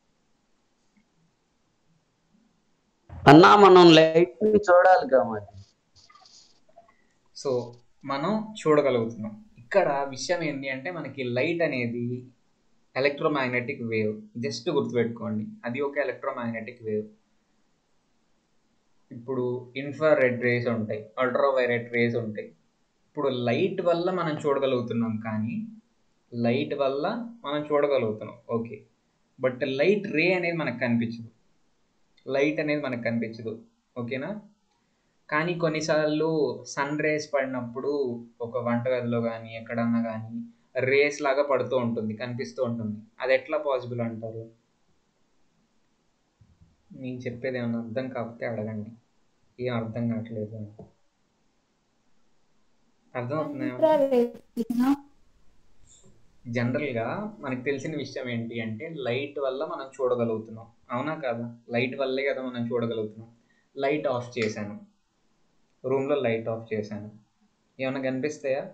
అన్నా మనం లైట్ ని చూడాలి కదా మరి సో మనం చూడగలుగుతున్నాం ఇక్కడ విషయం ఏంటి అంటే మనకి లైట్ అనేది ఎలక్ట్రోమాగ్నెటిక్ వేవ్ జస్ట్ గుర్తుపెట్టుకోండి అది ఒక ఎలక్ట్రోమాగ్నెటిక్ వేవ్ ఇప్పుడు ఇన్ఫ్రారెడ్ రేస్ ఉంటాయి అల్ట్రా వైలెట్ రేస్ ఉంటాయి ఇప్పుడు లైట్ వల్ల మనం చూడగలుగుతున్నాం కానీ లైట్ వల్ల మనం చూడగలుగుతున్నాం ఓకే బట్ లైట్ రే అనేది మనకు కనిపించదు లైట్ అనేది మనకు కనిపించదు ఓకేనా కానీ కొన్నిసార్లు సన్ రేస్ పడినప్పుడు ఒక వంటగదిలో కానీ ఎక్కడన్నా కానీ రేస్ లాగా పడుతూ ఉంటుంది కనిపిస్తూ ఉంటుంది అది ఎట్లా పాసిబుల్ అంటారు నేను చెప్పేది ఏమన్నా అర్థం కాకపోతే అడగండి ఏం అర్థం కావట్లేదు అర్థమవుతుందా జనరల్గా మనకు తెలిసిన విషయం ఏంటి అంటే లైట్ వల్ల మనం చూడగలుగుతున్నాం అవునా కాదా లైట్ వల్లే కదా మనం చూడగలుగుతున్నాం లైట్ ఆఫ్ చేశాను రూమ్లో లైట్ ఆఫ్ చేశాను ఏమైనా కనిపిస్తాయా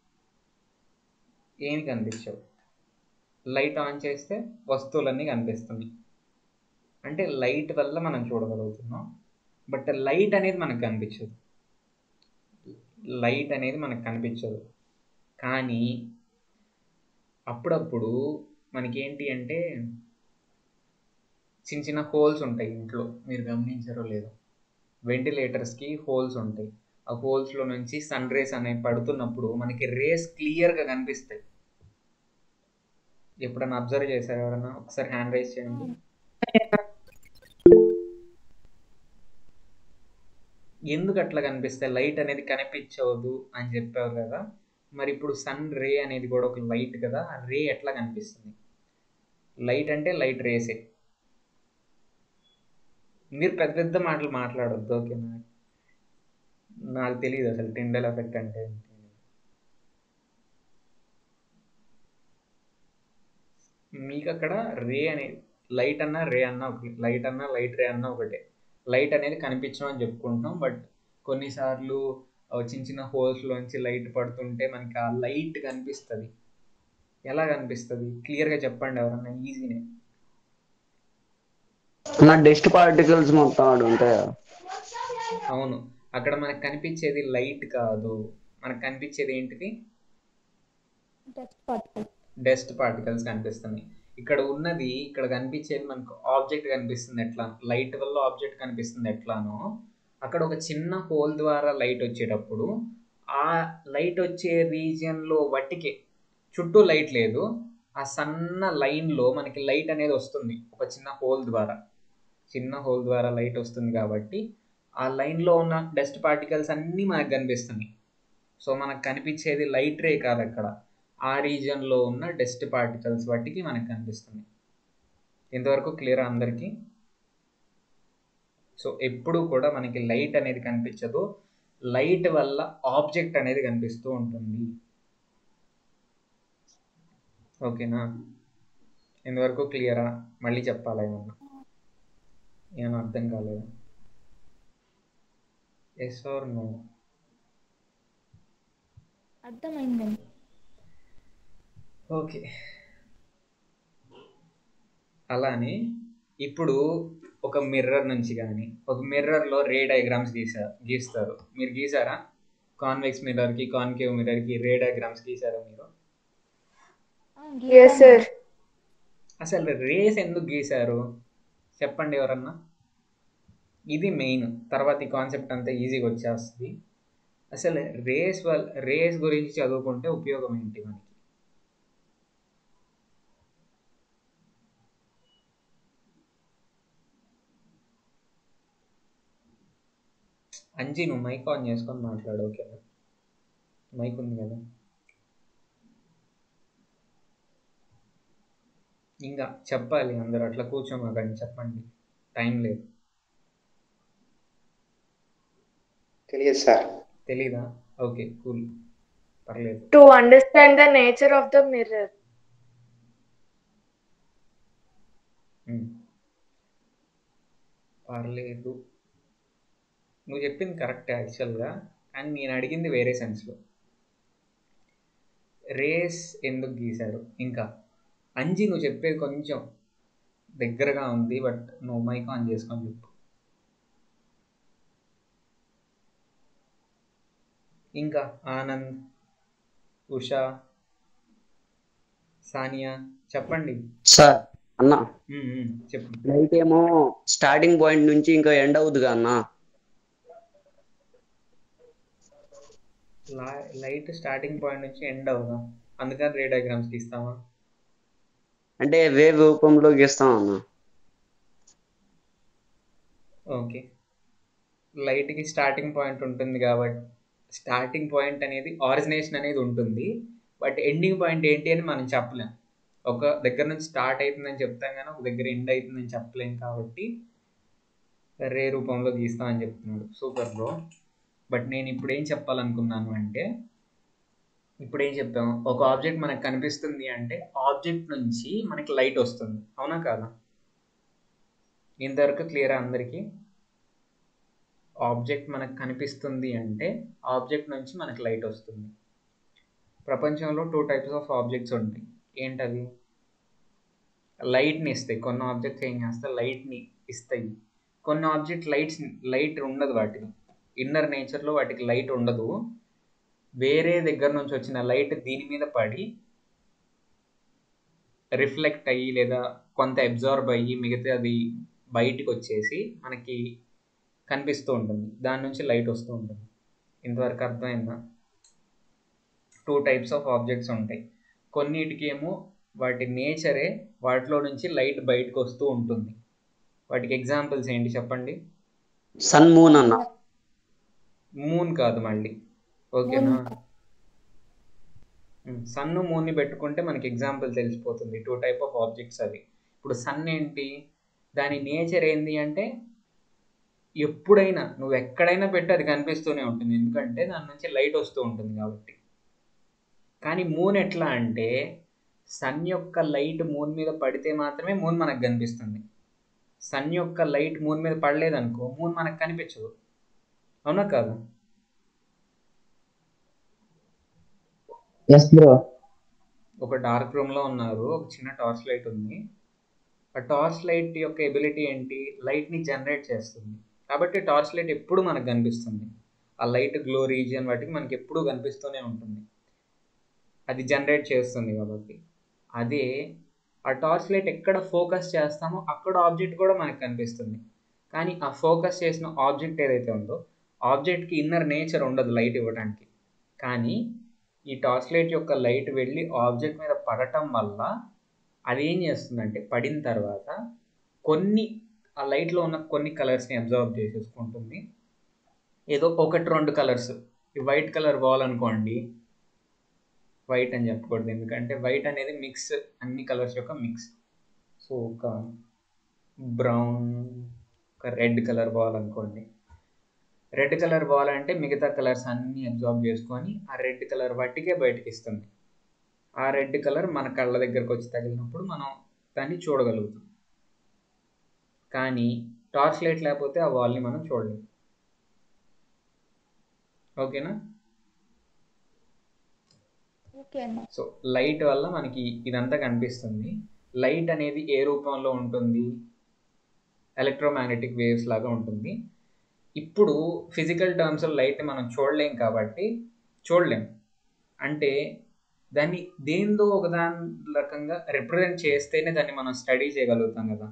ఏమి కనిపించవు లైట్ ఆన్ చేస్తే వస్తువులన్నీ కనిపిస్తుంది అంటే లైట్ వల్ల మనం చూడగలుగుతున్నాం బట్ లైట్ అనేది మనకు కనిపించదు లైట్ అనేది మనకు కనిపించదు కానీ అప్పుడప్పుడు మనకి ఏంటి అంటే చిన్న చిన్న హోల్స్ ఉంటాయి ఇంట్లో మీరు గమనించారో లేదో వెంటిలేటర్స్కి హోల్స్ ఉంటాయి ఆ హోల్స్లో నుంచి సన్ రేస్ అనేవి పడుతున్నప్పుడు మనకి రేస్ క్లియర్గా కనిపిస్తాయి ఎప్పుడన్నా అబ్జర్వ్ చేశారు ఎవరన్నా ఒకసారి హ్యాండ్ రైస్ చేయండి ఎందుకు అట్లా కనిపిస్తాయి లైట్ అనేది కనిపించవద్దు అని చెప్పారు కదా మరి ఇప్పుడు సన్ రే అనేది కూడా ఒక లైట్ కదా ఆ రే ఎట్లా కనిపిస్తుంది లైట్ అంటే లైట్ రేసే మీరు పెద్ద పెద్ద మాటలు మాట్లాడొద్దు ఓకేనా నాకు తెలియదు అసలు టిండల్ ఎఫెక్ట్ అంటే ఏంటి మీకు అక్కడ రే అనేది లైట్ అన్నా రే అన్నా ఒకటి లైట్ అన్నా లైట్ రే అన్నా ఒకటే లైట్ అనేది కనిపించడం అని చెప్పుకుంటున్నాం బట్ కొన్నిసార్లు ఆ చిన్న చిన్న హోల్స్లోంచి లైట్ పడుతుంటే మనకి ఆ లైట్ కనిపిస్తుంది ఎలా కనిపిస్తుంది క్లియర్గా చెప్పండి ఎవరన్నా ఈజీనే నా డస్ట్ పార్టికల్స్ మొత్తం ఆడు ఉంటాయా అవును అక్కడ మనకు కనిపించేది లైట్ కాదు మనకు కనిపించేది ఏంటిది డస్ట్ పార్టికల్ డస్ట్ పార్టికల్స్ కనిపిస్తున్నాయి ఇక్కడ ఉన్నది ఇక్కడ కనిపించేది మనకు ఆబ్జెక్ట్ కనిపిస్తుంది ఎట్లా లైట్ వల్ల ఆబ్జెక్ట్ కనిపిస్తుంది ఎట్లానో అక్కడ ఒక చిన్న హోల్ ద్వారా లైట్ వచ్చేటప్పుడు ఆ లైట్ వచ్చే రీజియన్లో వట్టికే చుట్టూ లైట్ లేదు ఆ సన్న లైన్లో మనకి లైట్ అనేది వస్తుంది ఒక చిన్న హోల్ ద్వారా చిన్న హోల్ ద్వారా లైట్ వస్తుంది కాబట్టి ఆ లైన్లో ఉన్న డస్ట్ పార్టికల్స్ అన్నీ మనకు కనిపిస్తున్నాయి సో మనకు కనిపించేది లైట్ రే కాదు అక్కడ ఆ రీజియన్లో ఉన్న డస్ట్ పార్టికల్స్ వాటికి మనకు కనిపిస్తుంది ఇంతవరకు క్లియర్ అందరికీ సో ఎప్పుడు కూడా మనకి లైట్ అనేది కనిపించదు లైట్ వల్ల ఆబ్జెక్ట్ అనేది కనిపిస్తూ ఉంటుంది ఓకేనా ఇంతవరకు క్లియరా మళ్ళీ చెప్పాలా ఏమన్నా ఏమన్నా అర్థం కాలేదా ఎస్ ఆర్ నో అర్థమైందండి ఓకే అలానే ఇప్పుడు ఒక మిర్రర్ నుంచి కానీ ఒక మిర్రర్లో రే డయాగ్రామ్స్ గీసా గీస్తారు మీరు గీసారా కాన్వెక్స్ మిర్రర్కి కాన్కేవ్ మిర్రర్కి రే డయాగ్రామ్స్ గీసారా మీరు ఎస్ సార్ అసలు రేస్ ఎందుకు గీశారు చెప్పండి ఎవరన్నా ఇది మెయిన్ తర్వాత ఈ కాన్సెప్ట్ అంతా ఈజీగా వచ్చేస్తుంది అసలు రేస్ వల్ల రేస్ గురించి చదువుకుంటే ఉపయోగం ఏంటి మనకి అంజీ నువ్వు మైక్ ఆన్ చేసుకొని మాట్లాడు ఓకేనా మైక్ ఉంది కదా ఇంకా చెప్పాలి అందరూ అట్లా కూర్చోమాకండి చెప్పండి టైం లేదు తెలియదు సార్ తెలీదా ఓకే కూల్ పర్లేదు to understand the nature of the mirror um. పర్లేదు నువ్వు చెప్పింది కరెక్ట్ యాక్చువల్గా కానీ నేను అడిగింది వేరే సెన్స్లో రేస్ ఎందుకు గీశారు ఇంకా అంజి నువ్వు చెప్పేది కొంచెం దగ్గరగా ఉంది బట్ నువ్వు మైక్ ఆన్ చేసుకొని చెప్పు ఇంకా ఆనంద్ ఉషా సానియా చెప్పండి సార్ అన్న ఉమ్, ఉమ్, చెప్పు లైట్ ఏమో స్టార్టింగ్ పాయింట్ నుంచి ఇంకా ఎండ్ అవుతుందిగా అన్న లా- లైట్ స్టార్టింగ్ పాయింట్ నుంచి ఎండ్ అవుదా అందుకని రే డయాగ్రామ్స్ గీస్తామా అంటే వేవ్ రూపంలో గీస్తాం అన్న ఓకే లైట్కి స్టార్టింగ్ పాయింట్ ఉంటుంది కాబట్టి స్టార్టింగ్ పాయింట్ అనేది ఆరిజినేషన్ అనేది ఉంటుంది బట్ ఎండింగ్ పాయింట్ ఏంటి అని మనం చెప్పలేం ఒక దగ్గర నుంచి స్టార్ట్ అవుతుందని చెప్తాం కానీ ఒక దగ్గర ఎండ్ అవుతుందని చెప్పలేం కాబట్టి రే రూపంలో గీస్తామని చెప్తున్నాడు సూపర్ బ్రో బట్ నేను ఇప్పుడు ఏం చెప్పాలనుకున్నాను అంటే ఇప్పుడు ఏం చెప్పాము ఒక ఆబ్జెక్ట్ మనకు కనిపిస్తుంది అంటే ఆబ్జెక్ట్ నుంచి మనకి లైట్ వస్తుంది అవునా కాదా ఇంతవరకు క్లియరా అందరికీ ఆబ్జెక్ట్ మనకు కనిపిస్తుంది అంటే ఆబ్జెక్ట్ నుంచి మనకు లైట్ వస్తుంది ప్రపంచంలో టూ టైప్స్ ఆఫ్ ఆబ్జెక్ట్స్ ఉంటాయి ఏంటవి లైట్ని ఇస్తాయి కొన్ని ఆబ్జెక్ట్స్ ఏం చేస్తాయి లైట్ని ఇస్తాయి కొన్ని ఆబ్జెక్ట్ లైట్స్ లైట్ ఉండదు వాటికి ఇన్నర్ నేచర్లో వాటికి లైట్ ఉండదు వేరే దగ్గర నుంచి వచ్చిన లైట్ దీని మీద పడి రిఫ్లెక్ట్ అయ్యి లేదా కొంత అబ్జార్బ్ అయ్యి మిగతా అది బయటికి వచ్చేసి మనకి కనిపిస్తూ ఉంటుంది దాని నుంచి లైట్ వస్తూ ఉంటుంది ఇంతవరకు అర్థమైందా టూ టైప్స్ ఆఫ్ ఆబ్జెక్ట్స్ ఉంటాయి కొన్నిటికేమో వాటి నేచరే వాటిలో నుంచి లైట్ బయటకు వస్తూ ఉంటుంది వాటికి ఎగ్జాంపుల్స్ ఏంటి చెప్పండి సన్ మూన్ అన్న మూన్ కాదు మళ్ళీ ఓకేనా సన్ మూన్ని పెట్టుకుంటే మనకి ఎగ్జాంపుల్ తెలిసిపోతుంది టూ టైప్ ఆఫ్ ఆబ్జెక్ట్స్ అవి ఇప్పుడు సన్ ఏంటి దాని నేచర్ ఏంటి అంటే ఎప్పుడైనా నువ్వు ఎక్కడైనా పెట్టి అది కనిపిస్తూనే ఉంటుంది ఎందుకంటే దాని నుంచి లైట్ వస్తూ ఉంటుంది కాబట్టి కానీ మూన్ ఎట్లా అంటే సన్ యొక్క లైట్ మూన్ మీద పడితే మాత్రమే మూన్ మనకు కనిపిస్తుంది సన్ యొక్క లైట్ మూన్ మీద పడలేదనుకో మూన్ మనకు కనిపించదు అవునా కాదు ఎస్ బ్రో ఒక డార్క్ రూమ్లో ఉన్నారు ఒక చిన్న టార్చ్ లైట్ ఉంది ఆ టార్చ్ లైట్ యొక్క ఎబిలిటీ ఏంటి లైట్ని జనరేట్ చేస్తుంది కాబట్టి టార్చ్ లైట్ ఎప్పుడు మనకు కనిపిస్తుంది ఆ లైట్ గ్లో రీజియన్ వాటికి మనకి ఎప్పుడు కనిపిస్తూనే ఉంటుంది అది జనరేట్ చేస్తుంది కాబట్టి అదే ఆ టార్చ్ లైట్ ఎక్కడ ఫోకస్ చేస్తామో అక్కడ ఆబ్జెక్ట్ కూడా మనకు కనిపిస్తుంది కానీ ఆ ఫోకస్ చేసిన ఆబ్జెక్ట్ ఏదైతే ఉందో ఆబ్జెక్ట్కి ఇన్నర్ నేచర్ ఉండదు లైట్ ఇవ్వడానికి కానీ ఈ టార్చ్ లైట్ యొక్క లైట్ వెళ్ళి ఆబ్జెక్ట్ మీద పడటం వల్ల అది ఏం చేస్తుందంటే పడిన తర్వాత కొన్ని ఆ లైట్లో ఉన్న కొన్ని కలర్స్ని అబ్జర్వ్ చేసేసుకుంటుంది ఏదో ఒకటి రెండు కలర్స్ ఈ వైట్ కలర్ వాల్ అనుకోండి వైట్ అని చెప్పకూడదు ఎందుకంటే వైట్ అనేది మిక్స్ అన్ని కలర్స్ యొక్క మిక్స్ సో ఒక బ్రౌన్ ఒక రెడ్ కలర్ బాల్ అనుకోండి రెడ్ కలర్ బాల్ అంటే మిగతా కలర్స్ అన్నీ అబ్జార్బ్ చేసుకొని ఆ రెడ్ కలర్ వాటికే బయటకి ఇస్తుంది ఆ రెడ్ కలర్ మన కళ్ళ దగ్గరకు వచ్చి తగిలినప్పుడు మనం దాన్ని చూడగలుగుతాం కానీ టార్చ్ లైట్ లేకపోతే ఆ వాల్ని మనం చూడలేము ఓకేనా ఓకే అన్న సో లైట్ వల్ల మనకి ఇదంతా కనిపిస్తుంది లైట్ అనేది ఏ రూపంలో ఉంటుంది ఎలక్ట్రోమాగ్నెటిక్ వేవ్స్ లాగా ఉంటుంది ఇప్పుడు ఫిజికల్ టర్మ్స్ లైట్ని మనం చూడలేం కాబట్టి చూడలేం అంటే దాన్ని దేందో ఒకదాని రకంగా రిప్రజెంట్ చేస్తేనే దాన్ని మనం స్టడీ చేయగలుగుతాం కదా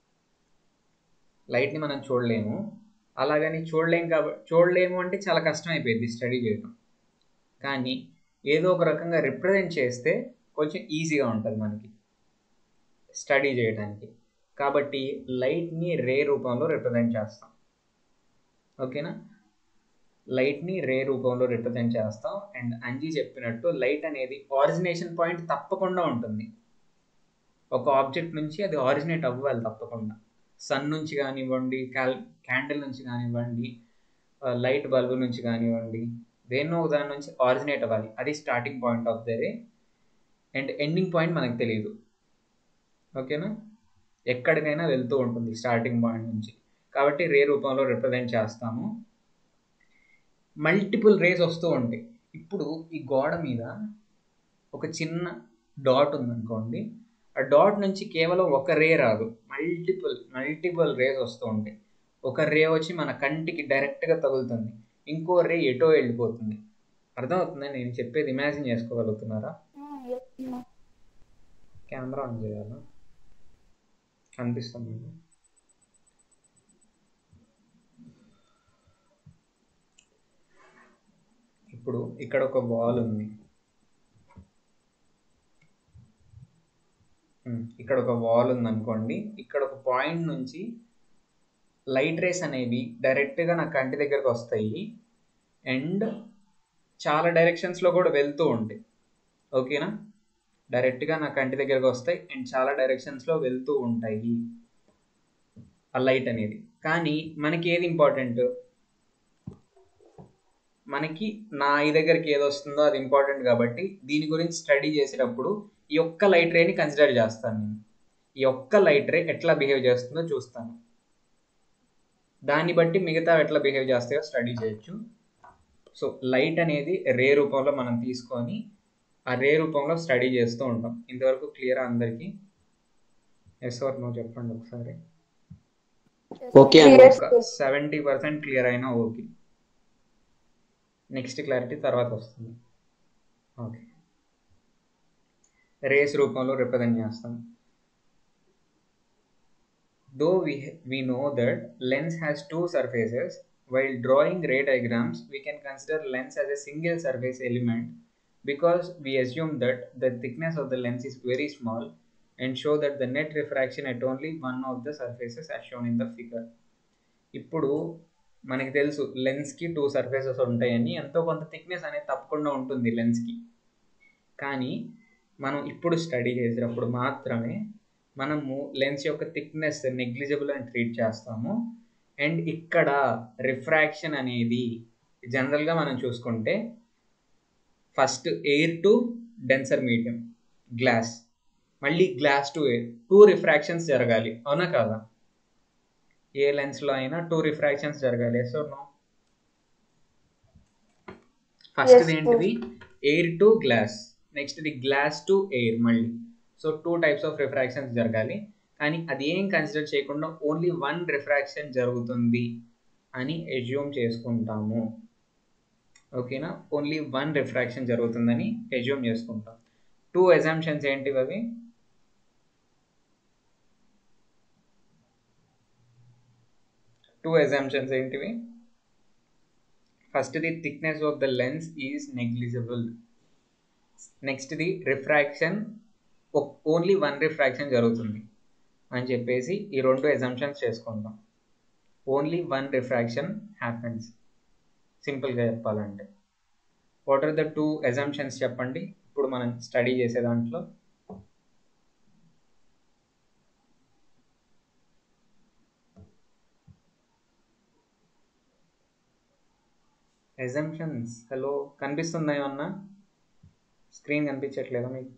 లైట్ని మనం చూడలేము అలాగని చూడలేం కాబట్టి చూడలేము అంటే చాలా కష్టం అయిపోయింది స్టడీ చేయడం కానీ ఏదో ఒక రకంగా రిప్రజెంట్ చేస్తే కొంచెం ఈజీగా ఉంటుంది మనకి స్టడీ చేయడానికి కాబట్టి లైట్ని రే రూపంలో రిప్రజెంట్ చేస్తాం ఓకేనా లైట్ని రే రూపంలో రిప్రజెంట్ చేస్తాం అండ్ అంజీ చెప్పినట్టు లైట్ అనేది ఆరిజినేషన్ పాయింట్ తప్పకుండా ఉంటుంది ఒక ఆబ్జెక్ట్ నుంచి అది ఆరిజినేట్ అవ్వాలి తప్పకుండా సన్ నుంచి కానివ్వండి క్యాల్ క్యాండిల్ నుంచి కానివ్వండి లైట్ బల్బు నుంచి కానివ్వండి దేన్నో ఒక దాని నుంచి ఆరిజినేట్ అవ్వాలి అది starting point of the ray and ending point మనకు తెలియదు ఓకేనా ఎక్కడికైనా వెళ్తూ ఉంటుంది స్టార్టింగ్ పాయింట్ నుంచి కాబట్టి రే రూపంలో రిప్రజెంట్ చేస్తాము మల్టిపుల్ రేస్ వస్తూ ఉంటాయి ఇప్పుడు ఈ గోడ మీద ఒక చిన్న డాట్ ఉందనుకోండి ఆ డాట్ నుంచి కేవలం ఒక రే రాదు మల్టిపుల్ మల్టిపుల్ రేస్ వస్తూ ఉంటాయి ఒక రే వచ్చి మన కంటికి డైరెక్ట్గా తగులుతుంది ఇంకో రే ఎటో వెళ్ళిపోతుంది అర్థమవుతుందా నేను చెప్పేది ఇమాజిన్ చేసుకోగలుగుతున్నారా కెమెరా ఆన్ చేయాలా కనిపిస్తుంది ఇప్పుడు ఇక్కడ ఒక బాల్ ఉంది ఇక్కడ ఒక వాల్ ఉంది అనుకోండి ఇక్కడ ఒక పాయింట్ నుంచి లైట్ రేస్ అనేవి డైరెక్ట్గా నా కంటి దగ్గరకు వస్తాయి అండ్ చాలా డైరెక్షన్స్లో కూడా వెళ్తూ ఉంటాయి ఓకేనా డైరెక్ట్గా నా కంటి దగ్గరకు వస్తాయి అండ్ చాలా డైరెక్షన్స్లో వెళ్తూ ఉంటాయి ఆ లైట్ అనేది కానీ మనకి ఏది ఇంపార్టెంట్ మనకి నా ఐ దగ్గరికి ఏది వస్తుందో అది ఇంపార్టెంట్ కాబట్టి దీని గురించి స్టడీ చేసేటప్పుడు ఈ ఒక్క లైట్ రేని కన్సిడర్ చేస్తాను నేను ఈ ఒక్క లైట్ రే ఎట్లా బిహేవ్ చేస్తుందో చూస్తాను దాన్ని బట్టి మిగతా ఎట్లా బిహేవ్ చేస్తాయో స్టడీ చేయొచ్చు సో లైట్ అనేది రే రూపంలో మనం తీసుకొని ఆ రే రూపంలో స్టడీ చేస్తూ ఉంటాం ఇంతవరకు క్లియర్ అందరికీ ఎస్ ఆర్ నో చెప్పండి ఒకసారి ఓకే ఒక సెవెంటీ పర్సెంట్ క్లియర్ అయినా ఓకే నెక్స్ట్ క్లారిటీ తర్వాత వస్తుంది ఓకే రేస్ రూపంలో రిప్రజెంట్ చేస్తాం though we we know that lens has two surfaces while drawing ray diagrams we can consider lens as a single surface element because we assume that the thickness of the lens is very small and show that the net refraction at only one of the surfaces as shown in the figure ఇప్పుడు మనకి తెలుసు లెన్స్కి two surfaces ఉంటాయని ఎంతో కొంత thickness అనేది తప్పకుండా ఉంటుంది లెన్స్కి కానీ మనం ఇప్పుడు స్టడీ చేసేటప్పుడు మాత్రమే మనము లెన్స్ యొక్క థిక్నెస్ నెగ్లిజిబుల్ అని ట్రీట్ చేస్తాము అండ్ ఇక్కడ రిఫ్రాక్షన్ అనేది జనరల్గా మనం చూసుకుంటే first air to denser medium glass మళ్ళీ glass to air two refractions జరగాలి అవునా కాదా ఏ లెన్స్లో అయినా టూ రిఫ్రాక్షన్స్ జరగాలి సో నో ఫస్ట్ Yes, ఏంటిది ఎయిర్ టు గ్లాస్ నెక్స్ట్ ఇది గ్లాస్ టు ఎయిర్ మళ్ళీ so two types of refractions జరగాలి కానీ అది ఏం కన్సిడర్ చేయకుండా ఓన్లీ వన్ రిఫ్రాక్షన్ జరుగుతుంది అని ఎజ్యూమ్ చేసుకుంటాము ఓకేనా ఓన్లీ వన్ రిఫ్రాక్షన్ జరుగుతుందని ఎజ్యూమ్ చేసుకుంటాం టూ ఎజామ్షన్స్ ఏంటివి అవి టూ ఎజామ్షన్స్ ఏంటివి first the thickness of the lens is negligible next the refraction only one refraction జరుగుతుంది అని చెప్పేసి ఈ రెండు ఎజంప్షన్స్ చేసుకుంటాం ఓన్లీ వన్ రిఫ్రాక్షన్ హ్యాపెన్స్ సింపుల్గా చెప్పాలంటే what are the two assumptions చెప్పండి ఇప్పుడు మనం స్టడీ చేసే దాంట్లో ఎజంప్షన్స్ హలో కనిపిస్తుందా ఏమన్నా స్క్రీన్ కనిపించట్లేదా మీకు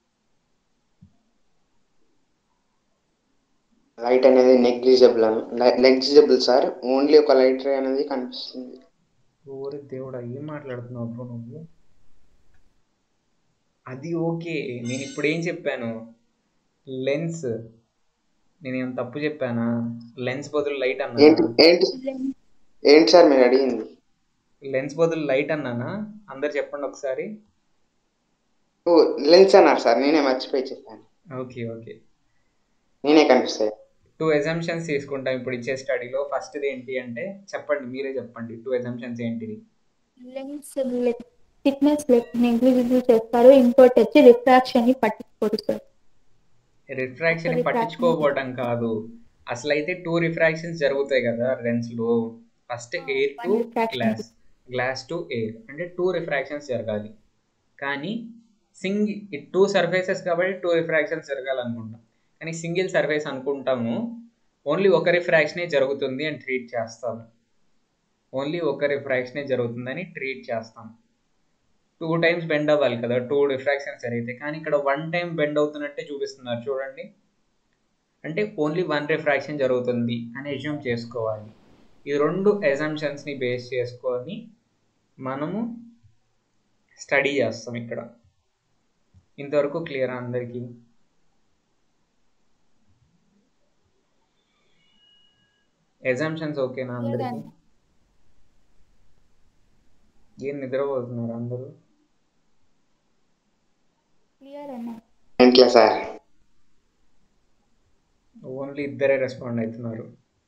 లైట్ అనేది నెగ్లిజిబుల్ నెగ్లిజిబుల్ సార్ ఓన్లీ ఒక లైట్ రే అనేది కనిపిస్తుంది ఓరి దేవుడా ఏం మాట్లాడుతున్నావు బ్రో నువ్వు అది ఓకే నేను ఇప్పుడు ఏం చెప్పాను లెన్స్ నేను ఏం తప్పు చెప్పానా లెన్స్ బదులు లైట్ ఏంటి అన్నానా ఏంటి ఏంటి సార్ మీరు అడిగింది లెన్స్ బదులు లైట్ అన్నానా అందరు చెప్పండి ఒకసారి ఓ లెన్స్ అన్నారు సార్ నేనే మర్చిపోయి చెప్పాను ఓకే ఓకే నేనే కనిపిస్తాయి టూ ఎజంప్షన్స్ తీసుకుంటాం ఇప్పుడు ఇచ్చే స్టడీలో ఫస్ట్ది ఏంటి అంటే చెప్పండి మీరే చెప్పండి టూ ఎజంప్షన్స్ ఏంటిది లెన్స్ థిక్నెస్ నెగ్లిజిబుల్ చేస్తారు ఇంకోటి వచ్చి రిఫ్రాక్షన్ ని పట్టించుకోరు సార్ రిఫ్రాక్షన్ Refraction. పట్టించుకోకపోవడం కాదు అసలు అయితే టూ రిఫ్రాక్షన్స్ జరుగుతాయి కదా లెన్స్ లో first air to One refraction. Glass glass to air అంటే టూ రిఫ్రాక్షన్స్ జరగాలి కానీ సింగ్ టూ సర్ఫేసెస్ కాబట్టి టూ రిఫ్రాక్షన్స్ జరగాలనుకుంటాం కానీ సింగిల్ సర్ఫేస్ అనుకుంటాము ఓన్లీ ఒక రిఫ్రాక్షనే జరుగుతుంది అని ట్రీట్ చేస్తాము ఓన్లీ ఒక రిఫ్రాక్షనే జరుగుతుందని ట్రీట్ చేస్తాం టూ టైమ్స్ బెండ్ అవ్వాలి కదా టూ రిఫ్రాక్షన్స్ జరిగితే కానీ ఇక్కడ వన్ టైం బెండ్ అవుతున్నట్టే చూపిస్తున్నారు చూడండి అంటే ఓన్లీ వన్ రిఫ్రాక్షన్ జరుగుతుంది అని ఎజ్యూమ్ చేసుకోవాలి ఈ రెండు ఎజంప్షన్స్ని బేస్ చేసుకొని మనము స్టడీ చేస్తాం ఇక్కడ ఇంతవరకు క్లియరా అందరికీ ఎజంప్షన్స్ ఓకేనా అందరికీ ఏం నిద్రపోతున్నారు అందరూ క్లియర్ అన్న ఏంట్లే సార్ ఓన్లీ ఇద్దరే రెస్పాండ్ అవుతున్నారు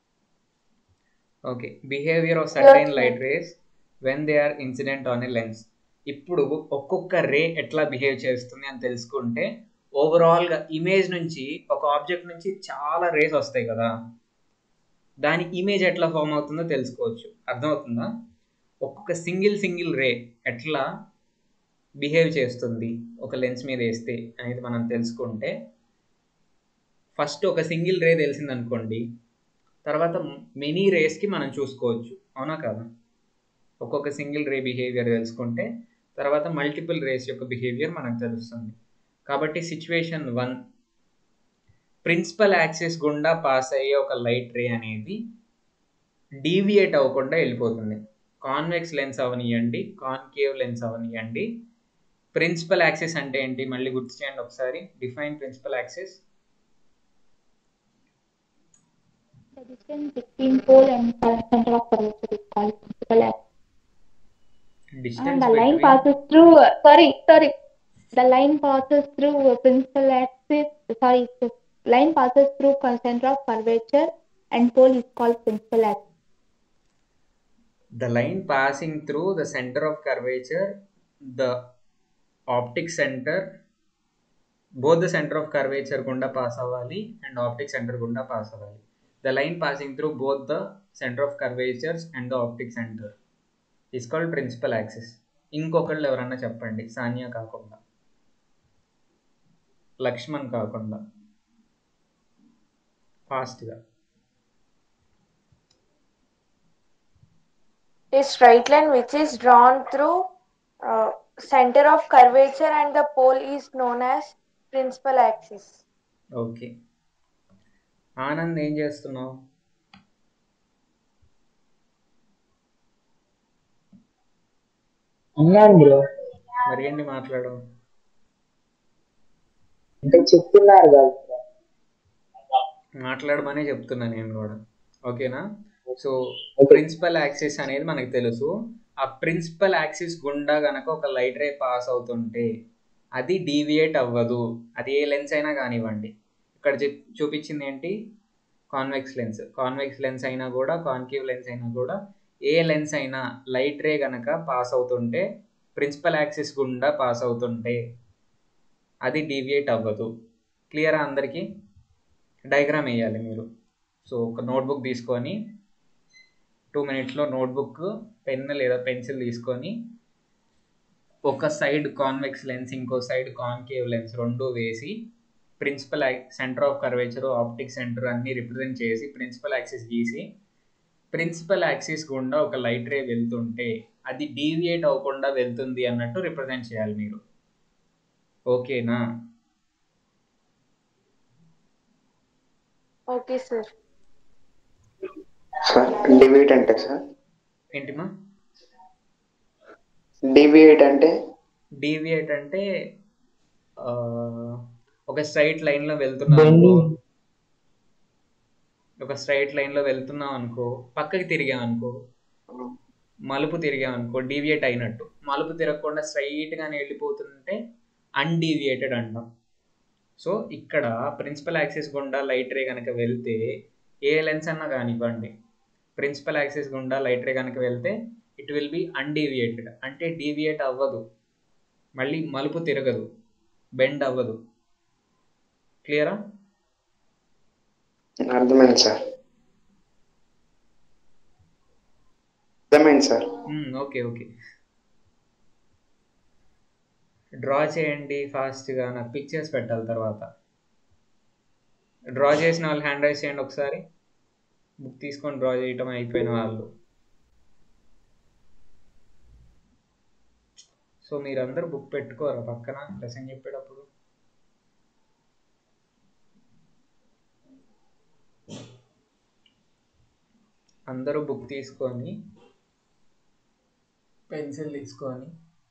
okay behaviour of certain light rays when they are incident on a lens ఇప్పుడు ఒక్కొక్క రే ఎట్లా బిహేవ్ చేస్తుంది అని తెలుసుకుంటే ఓవరాల్గా ఇమేజ్ నుంచి ఒక ఆబ్జెక్ట్ నుంచి చాలా రేస్ వస్తాయి కదా దాని ఇమేజ్ ఎట్లా ఫామ్ అవుతుందో తెలుసుకోవచ్చు అర్థమవుతుందా ఒక్కొక్క సింగిల్ సింగిల్ రే ఎట్లా బిహేవ్ చేస్తుంది ఒక లెన్స్ మీద వేస్తే అనేది మనం తెలుసుకుంటే ఫస్ట్ ఒక సింగిల్ రే తెలిసిందనుకోండి తర్వాత మెనీ రేస్కి మనం చూసుకోవచ్చు అవునా కదా ఒక్కొక్క సింగిల్ రే బిహేవియర్ తెలుసుకుంటే తర్వాత మల్టిపుల్ రేస్ యొక్క బిహేవియర్ మనకు తెలుస్తుంది కాబట్టి సిచ్యువేషన్ వన్ ప్రిన్సిపల్ యాక్సిస్ గుండా పాస్ అయ్యే ఒక లైట్ రే అనేది డీవియేట్ అవ్వకుండా వెళ్ళిపోతుంది కాన్వెక్స్ లెన్స్ అవనియండి కాన్కేవ్ లెన్స్ అవనియండి ప్రిన్సిపల్ యాక్సిస్ అంటే ఏంటి మళ్ళీ గుర్తు చేయండి ఒకసారి define principal axis The distance between pole and center of curvature is called principal axis. And distance the line passes through, sorry, sorry. The line passes through a principal axis, sorry, the line passes through con- center of curvature and pole is called principal axis. The line passing through the centre of curvature the optic centre both the centre of curvature గుండా pass అవ్వాలి and optic centre గుండా pass అవ్వాలి the line passing through both the centre of curvatures and the optic centre is called principal axis ఇంకొకళ్ళు ఎవరన్నా చెప్పండి సానియా కాకుండా లక్ష్మణ్ కాకుండా ఫాస్ట్గా A straight line which is drawn through uh, center of curvature and the pole is known as principal axis. Okay Anand ఏం చేస్తున్నావు ఉన్నాను bro మరి ఏంటి మాట్లాడు అంటే చెప్తున్నారు కదా bro. మాట్లాడమనే చెప్తున్నా నేను కూడా ఓకేనా సో ప్రిన్సిపల్ యాక్సిస్ అనేది మనకు తెలుసు ఆ ప్రిన్సిపల్ యాక్సిస్ గుండా గనక ఒక లైట్ రే పాస్ అవుతుంటే అది డీవియేట్ అవ్వదు అది ఏ లెన్స్ అయినా కానివ్వండి ఇక్కడ చెప్ చూపించింది ఏంటి కాన్వెక్స్ లెన్స్ కాన్వెక్స్ లెన్స్ అయినా కూడా కాన్కేవ్ లెన్స్ అయినా కూడా ఏ లెన్స్ అయినా లైట్ రే గనక పాస్ అవుతుంటే ప్రిన్సిపల్ యాక్సిస్ గుండా పాస్ అవుతుంటే అది డీవియేట్ అవ్వదు క్లియరా అందరికీ డయాగ్రామ్ వేయాలి మీరు సో ఒక నోట్బుక్ తీసుకొని టూ మినిట్స్లో నోట్బుక్ పెన్ లేదా పెన్సిల్ తీసుకొని ఒక సైడ్ కాన్వెక్స్ లెన్స్ ఇంకో సైడ్ కాన్కేవ్ లెన్స్ రెండు వేసి principal centre of curvature optic centre అన్ని రిప్రజెంట్ చేసి ప్రిన్సిపల్ యాక్సిస్ గీసి ప్రిన్సిపల్ యాక్సిస్ గుండా ఒక లైట్ రే వెళ్తుంటే అది డీవియేట్ అవ్వకుండా వెళ్తుంది అన్నట్టు రిప్రజెంట్ చేయాలి మీరు ఓకేనా Okay, sir. సార్ డివియేట్ అంటే సార్ ఏంటిమా డివియేట్ అంటే డీవియేట్ అంటే ఆ, ఒక స్ట్రైట్ లైన్లో వెళ్తున్నాం అనుకో ఒక స్ట్రైట్ లైన్లో వెళ్తున్నాం అనుకో పక్కకి తిరిగాం అనుకో మలుపు తిరిగాం అనుకో డీవియేట్ అయినట్టు మలుపు తిరగకుండా స్ట్రైట్గానే వెళ్ళిపోతుంటే అన్డీవియేటెడ్ అంటాం సో ఇక్కడ ప్రిన్సిపల్ యాక్సిస్ గుండా లైట్ రే కనుక వెళ్తే ఏ లెన్స్ అన్నా కానివ్వండి ప్రిన్సిపల్ యాక్సిస్ గుండా లైట్ రే కనుక వెళ్తే ఇట్ విల్ బి అన్డీవియేటెడ్ అంటే డీవియేట్ అవ్వదు మళ్ళీ మలుపు తిరగదు బెండ్ అవ్వదు క్లియరా అర్థమైంది సార్ అర్థమైంది సార్ ఓకే ఓకే డ్రా చేయండి ఫాస్ట్గా నాకు పిక్చర్స్ పెట్టాలి తర్వాత డ్రా చేసిన వాళ్ళు హ్యాండ్ రైస్ చేయండి ఒకసారి బుక్ తీసుకొని డ్రా చేయటం అయిపోయిన వాళ్ళు సో మీరందరూ బుక్ పెట్టుకోరా పక్కన లెసన్ చెప్పేటప్పుడు అందరూ బుక్ తీసుకొని పెన్సిల్ తీసుకొని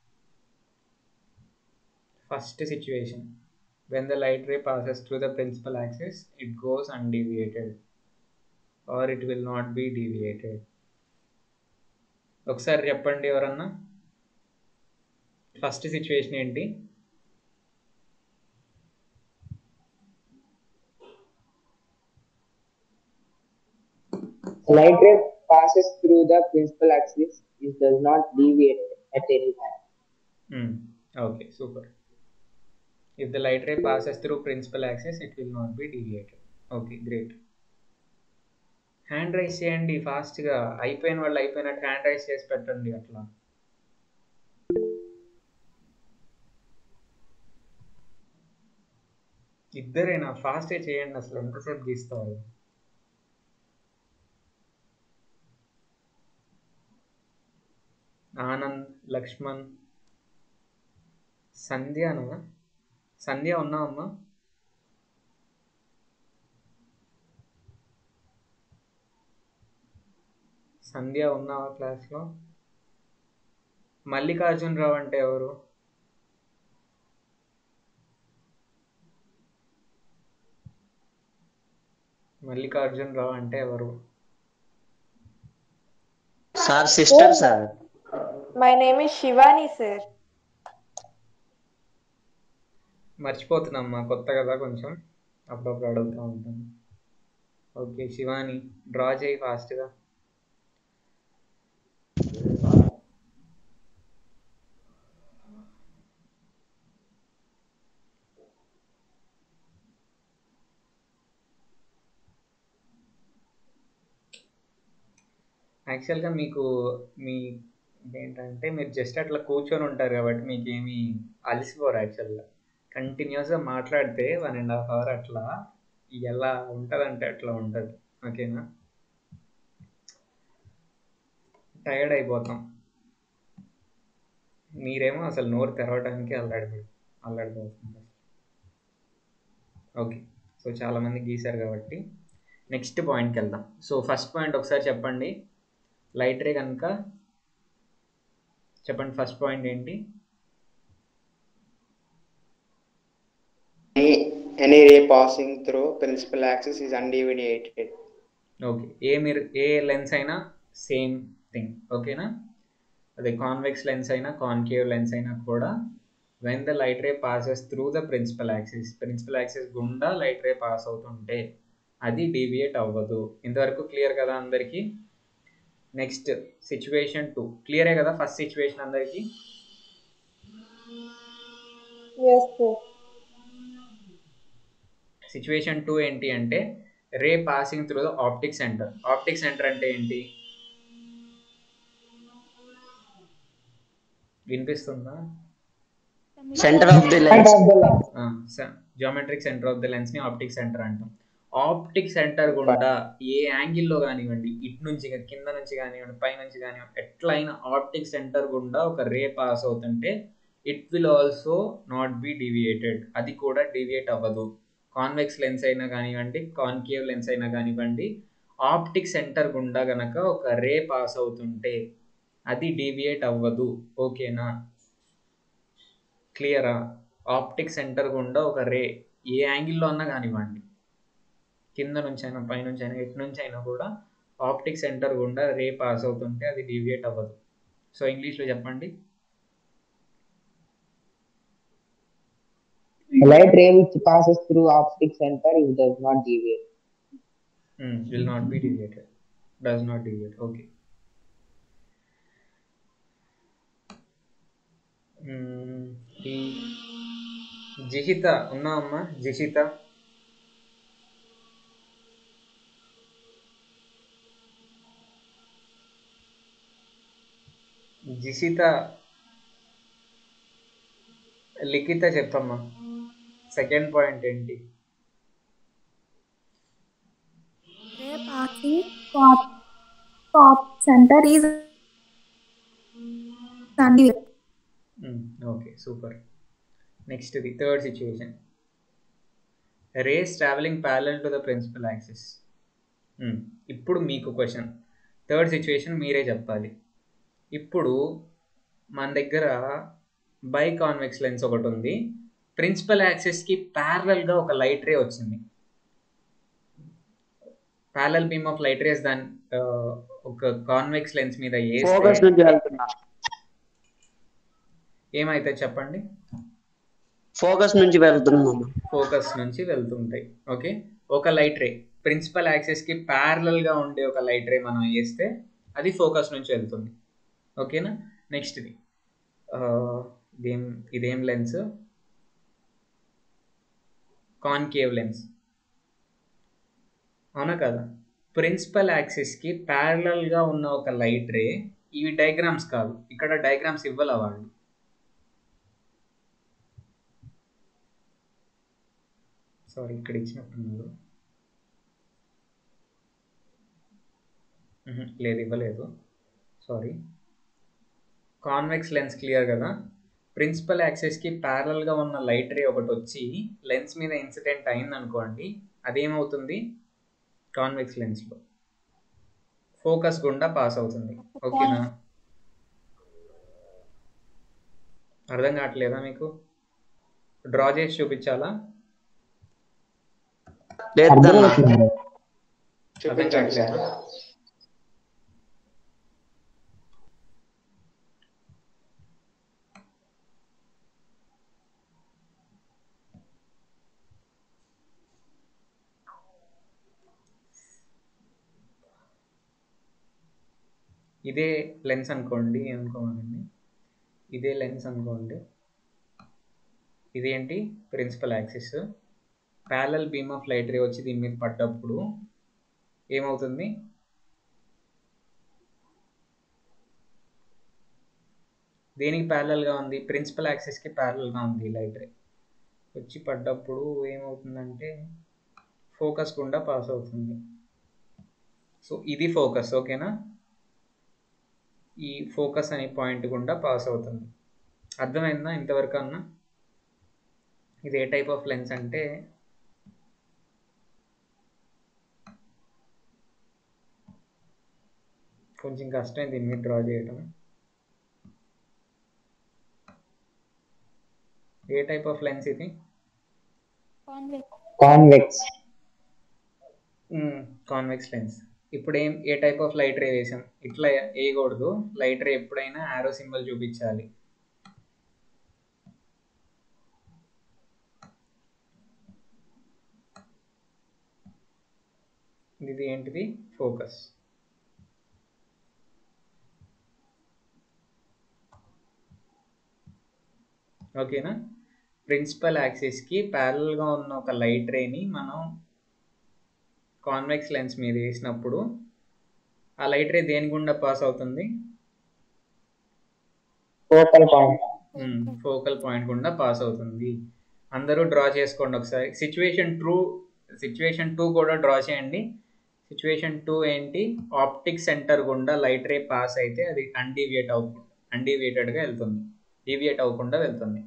first situation when the light ray passes through the principal axis it goes undeviated or it will not be deviated ఒకసారి చెప్పండి ఎవరన్నా ఫస్ట్ సిచ్యువేషన్ ఏంటి Light ray passes through the principal axis. It does not deviate at any time. okay super if the light ray passes through principal axis it will not be deviated okay great hand raise చేయండి ఫాస్ట్గా అయిపోయిన వాళ్ళు అయిపోయినట్టు hand raise చేసి పెట్టండి అట్లా ఇద్దరేనా ఫాస్ట్గా చేయండి అసలు ఎంతసేపు గీస్తారు ఆనంద్ లక్ష్మణ్ సంధ్యానా సంధ్య ఉన్నావమ్మా సంధ్య ఉన్నావా క్లాస్లో మల్లికార్జున్ రావు అంటే ఎవరు మల్లికార్జున్ రావు అంటే ఎవరు sir sister sir My name is Shivani, sir. మర్చిపోతున్నామ్మా కొత్త కదా కొంచెం అప్పుడప్పుడు అడుగుతూ ఉంటాను ఓకే శివాని డ్రా చేయి ఫాస్ట్గా యాక్చువల్గా మీకు మీ ఏంటంటే మీరు జస్ట్ అట్లా కూర్చొని ఉంటారు కాబట్టి మీకు ఏమి అలసిపోరు యాక్చువల్గా కంటిన్యూస్గా మాట్లాడితే వన్ అండ్ హాఫ్ అవర్ అట్లా ఎలా ఉంటుందంటే అట్లా ఉంటుంది ఓకేనా టైర్డ్ అయిపోతాం మీరేమో అసలు నోరు తెరవడానికి అల్లాడిపోయి అల్లాడిపోతుంది ఓకే సో చాలామంది గీశారు కాబట్టి నెక్స్ట్ పాయింట్కి వెళ్దాం సో ఫస్ట్ పాయింట్ ఒకసారి చెప్పండి లైట్ రే కనుక చెప్పండి ఫస్ట్ పాయింట్ ఏంటి Any ray passing through principal axis is undeviated. Okay ఏ మీరు ఏ లెన్స్ అయినా సేమ్ థింగ్ ఓకేనా అదే కాన్వెక్స్ లెన్స్ అయినా కాన్కేవ్ లెన్స్ అయినా కూడా when the light ray passes through the principal axis principal axis గుండా లైట్ రే పాస్ అవుతుంటే అది డీవియేట్ అవ్వదు ఇంతవరకు క్లియర్ కదా అందరికీ నెక్స్ట్ సిచ్యువేషన్ టూ క్లియరే కదా ఫస్ట్ సిచ్యువేషన్ అందరికీ సిచ్యువేషన్ టూ ఏంటి అంటే ray passing through the optic centre optic centre అంటే ఏంటి వినిపిస్తుందా centre of the lens geometric centre of the lens ని ఆప్టిక్ సెంటర్ అంటాం ఆప్టిక్ సెంటర్ గుండా ఏ యాంగిల్లో కానివ్వండి ఇటు నుంచి గా- కింద నుంచి కానివ్వండి పై నుంచి కానివ్వండి ఎట్లయినా ఆప్టిక్ సెంటర్ గుండా ఒక రే పాస్ అవుతుంటే it will also not be deviated అది కూడా డీవియేట్ అవ్వదు కాన్వెక్స్ లెన్స్ అయినా కానివ్వండి కాన్కేవ్ లెన్స్ అయినా కానివ్వండి ఆప్టిక్ సెంటర్ గుండా గనక ఒక రే పాస్ అవుతుంటే అది డీవియేట్ అవ్వదు ఓకేనా క్లియరా ఆప్టిక్ సెంటర్ గుండా ఒక రే ఏ యాంగిల్లో అన్నా కానివ్వండి కింద నుంచి అయినా పైనుంచి అయినా ఎటు నుంచి అయినా కూడా ఆప్టిక్ సెంటర్ గుండా రే పాస్ అవుతుంటే అది డీవియేట్ అవ్వదు సో ఇంగ్లీష్లో చెప్పండి A light ray which passes through optic center it does not deviate. Will not be deviated does not deviate okay ఈ జిహిత ఉన్నావమ్మా జిషిత జిషిత లిఖిత చెప్పమ్మా సెకండ్ పాయింట్ ఏంటి Ray passing top, top center is undeviated. Okay super next the third situation rays travelling parallel to the principal axis ఇప్పుడు మీకు question third situation మీరే చెప్పాలి ఇప్పుడు మన దగ్గర బై కాన్వెక్స్ లెన్స్ ఒకటి ఉంది ప్రిన్సిపల్ యాక్సిస్కి ప్యారలల్గా ఒక లైట్ రే వచ్చింది parallel beam of light rays దాని ఆ, ఒక కాన్వెక్స్ లెన్స్ మీద ఫోకస్ వేస్తే నుంచి వెళ్తున్నా ఏమైతే చెప్పండి ఫోకస్ నుంచి వెళ్తున్నాను ఫోకస్ నుంచి వెళ్తుంటాయి ఓకే ఒక లైట్ రే ప్రిన్సిపల్ యాక్సెస్కి ప్యారలల్గా ఉండే ఒక లైట్ రే మనం వేస్తే అది ఫోకస్ నుంచి వెళ్తుంది ఓకేనా నెక్స్ట్ ఇది ఆ, ఇదేం ఇదేం లెన్స్ కాన్కేవ్ లెన్స్ అవునా కదా ప్రిన్సిపల్ యాక్సిస్కి ప్యారలల్గా ఉన్న ఒక లైట్ రే ఇవి డయాగ్రామ్స్ కాదు ఇక్కడ డయాగ్రామ్స్ ఇవ్వాల వాళ్ళు సారీ ఇక్కడ ఇచ్చినట్టున్నారు మ్హూ, లేదు ఇవ్వలేదు సారీ కాన్వెక్స్ లెన్స్ క్లియర్ కదా ప్రిన్సిపల్ యాక్సెస్కి ప్యారలల్గా ఉన్న లైట్ రే ఒకటి వచ్చి లెన్స్ మీద ఇన్సిడెంట్ అయింది అనుకోండి అదేమవుతుంది కాన్వెక్స్ లెన్స్లో ఫోకస్ గుండా పాస్ అవుతుంది ఓకేనా అర్థం కావట్లేదా మీకు డ్రా చేసి చూపించాలా లేదన్నా చూపించండి సార్ ఇదే లెన్స్ అనుకోండి ఏమనుకోమానండి ఇదే లెన్స్ అనుకోండి ఇదేంటి principal axis parallel beam of light ray వచ్చి దీని మీద పడ్డప్పుడు ఏమవుతుంది దేనికి ప్యారలల్గా ఉంది ప్రిన్సిపల్ యాక్సిస్కి ప్యారలల్గా ఉంది లైట్ రే వచ్చి పడ్డప్పుడు ఏమవుతుందంటే ఫోకస్ గుండా పాస్ అవుతుంది సో ఇది ఫోకస్ ఓకేనా ఈ ఫోకస్ అనే పాయింట్ గుండా పాస్ అవుతుంది అర్థమైందా ఇంతవరకు అన్నా ఇది ఏ టైప్ ఆఫ్ లెన్స్ అంటే కొంచెం కష్టం దీన్ని మీద డ్రా చేయడం ఏ టైప్ ఆఫ్ లెన్స్ ఇది కాన్వెక్స్ కాన్వెక్స్ కాన్వెక్స్ లెన్స్ ఇప్పుడు ఏం ఏ టైప్ ఆఫ్ లైట్ రే వేసాం ఇట్లా వేయకూడదు లైట్ రే ఎప్పుడైనా ఆరో సింబల్ చూపించాలి ఇది ఏంటిది ఫోకస్ ఓకేనా ప్రిన్సిపల్ యాక్సిస్కి ప్యారల్గా ఉన్న ఒక లైట్ రేని మనం కాన్వెక్స్ లెన్స్ మీద వేసినప్పుడు ఆ లైట్ రే దేని గుండా పాస్ అవుతుంది ఫోకల్ పాయింట్ ఫోకల్ పాయింట్ గుండా పాస్ అవుతుంది అందరూ డ్రా చేసుకోండి ఒకసారి సిచ్యువేషన్ టూ సిచ్యువేషన్ టూ కూడా డ్రా చేయండి సిచ్యువేషన్ టూ ఏంటి ఆప్టిక్ సెంటర్ గుండా లైట్ రే పాస్ అయితే అది అన్డీవియేట్ అవు అన్డీవియేటెడ్గా వెళ్తుంది డీవియేట్ అవ్వకుండా వెళ్తుంది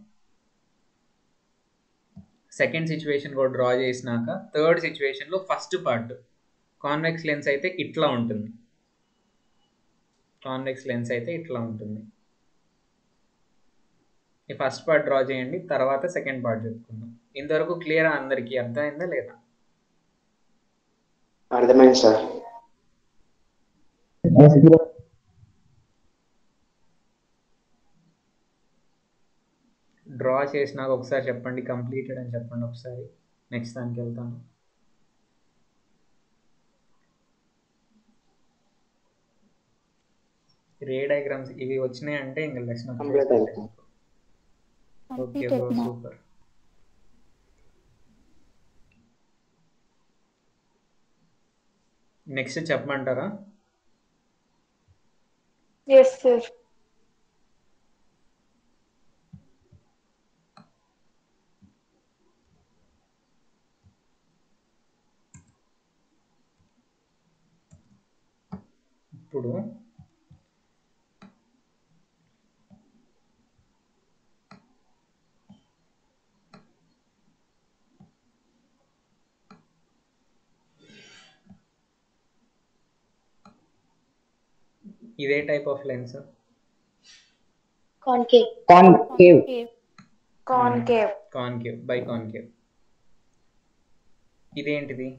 సెకండ్ సిచ్యువేషన్ కూడా డ్రా చేసినాక థర్డ్ సిచ్యువేషన్లో ఫస్ట్ పార్ట్ కాన్వెక్స్ లెన్స్ అయితే ఇట్లా ఉంటుంది కాన్వెక్స్ లెన్స్ అయితే ఇట్లా ఉంటుంది ఈ ఫస్ట్ పార్ట్ డ్రా చేయండి తర్వాత సెకండ్ పార్ట్ చెప్పుకుందాం ఇంతవరకు క్లియర్ అందరికీ అర్థమైందా లేదా అర్థమైంది సార్ డ్రా చేసినాక ఒకసారి చెప్పండి కంప్లీటెడ్ అని చెప్పండి ఒకసారి నెక్స్ట్ దానికి వెళ్తాను రే డయాగ్రామ్స్ ఇవి వచ్చినాయి అంటే ఇంకా లెసన్ Complete అయిపోయింది. Okay Completed bro now. Super next చెప్పమంటారా ఎస్ సార్ ఇప్పుడు ఇదే type of lens concave concave concave concave biconcave ఇదేంటిది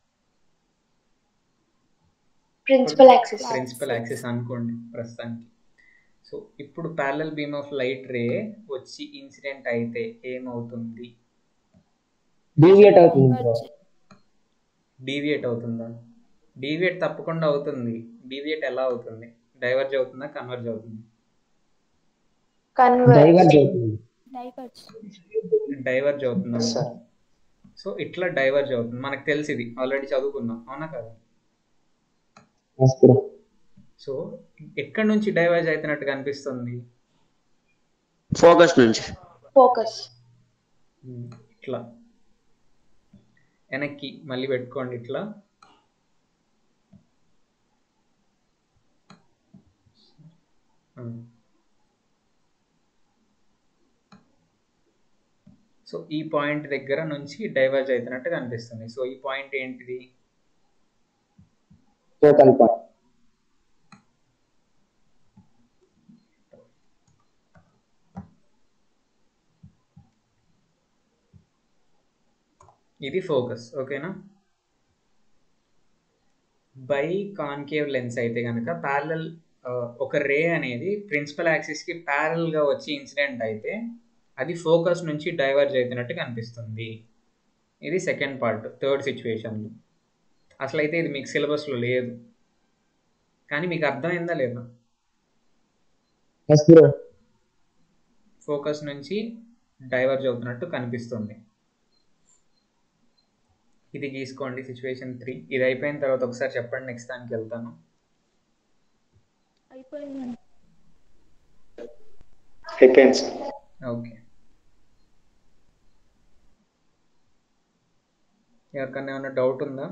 ప్రిన్సిపల్ యాక్సిస్ ప్రిన్సిపల్ యాక్సిస్ అనుకోండి ప్రస్తుతానికి సో ఇప్పుడు parallel beam of light ray వచ్చి ఇన్సిడెంట్ అయితే ఏమవుతుంది డీవియేట్ అవుతుంది బ్రో డీవియేట్ అవుతుందా డీవియేట్ తప్పకుండా అవుతుంది డీవియేట్ ఎలా అవుతుంది డైవర్జ్ అవుతుందా కన్వర్జ్ అవుతుంది కన్వర్ట్ డైవర్జ్ అవుతుంది డైవర్జ్ డైవర్జ్ అవుతుందా Yes, sir. సో ఇట్లా డైవర్జ్ అవుతుంది మనకు తెలిసి ఇది ఆల్రెడీ చదువుకున్నాం అవునా కదా Yes, bro. సో ఎక్కడి నుంచి డైవర్జ్ అవుతున్నట్టుగా అనిపిస్తుంది ఫోకస్ నుంచి ఫోకస్ ఉమ్, ఇట్లా వెనక్కి మళ్ళీ పెట్టుకోండి ఇట్లా ఆ. సో ఈ పాయింట్ దగ్గర నుంచి డైవర్జ్ అవుతున్నట్టుగా అనిపిస్తుంది సో ఈ పాయింట్ ఏంటిది ఫోకల్ పాయింట్ ఇది ఫోకస్ ఓకేనా బై కాన్కేవ్ లెన్స్ అయితే కనుక ప్యారలల్ ఒక రే అనేది ప్రిన్సిపల్ యాక్సిస్కి ప్యారల్గా వచ్చి ఇన్సిడెంట్ అయితే అది ఫోకస్ నుంచి డైవర్జ్ అవుతున్నట్టు కనిపిస్తుంది ఇది సెకండ్ పార్ట్ థర్డ్ సిచ్యువేషన్లో అసలు అయితే ఇది మీకు సిలబస్లో లేదు కానీ మీకు అర్థమైందా లేదా ఎస్ బ్రో ఫోకస్ నుంచి డైవర్జ్ అవుతున్నట్టు కనిపిస్తుంది ఇది గీసుకోండి సిచ్యువేషన్ త్రీ ఇది అయిపోయిన తర్వాత ఒకసారి చెప్పండి నెక్స్ట్ దానికి వెళ్తాను అయిపోయింది అయిపోయింది సార్ ఓకే ఎవరికన్నా ఏమైనా డౌట్ ఉందా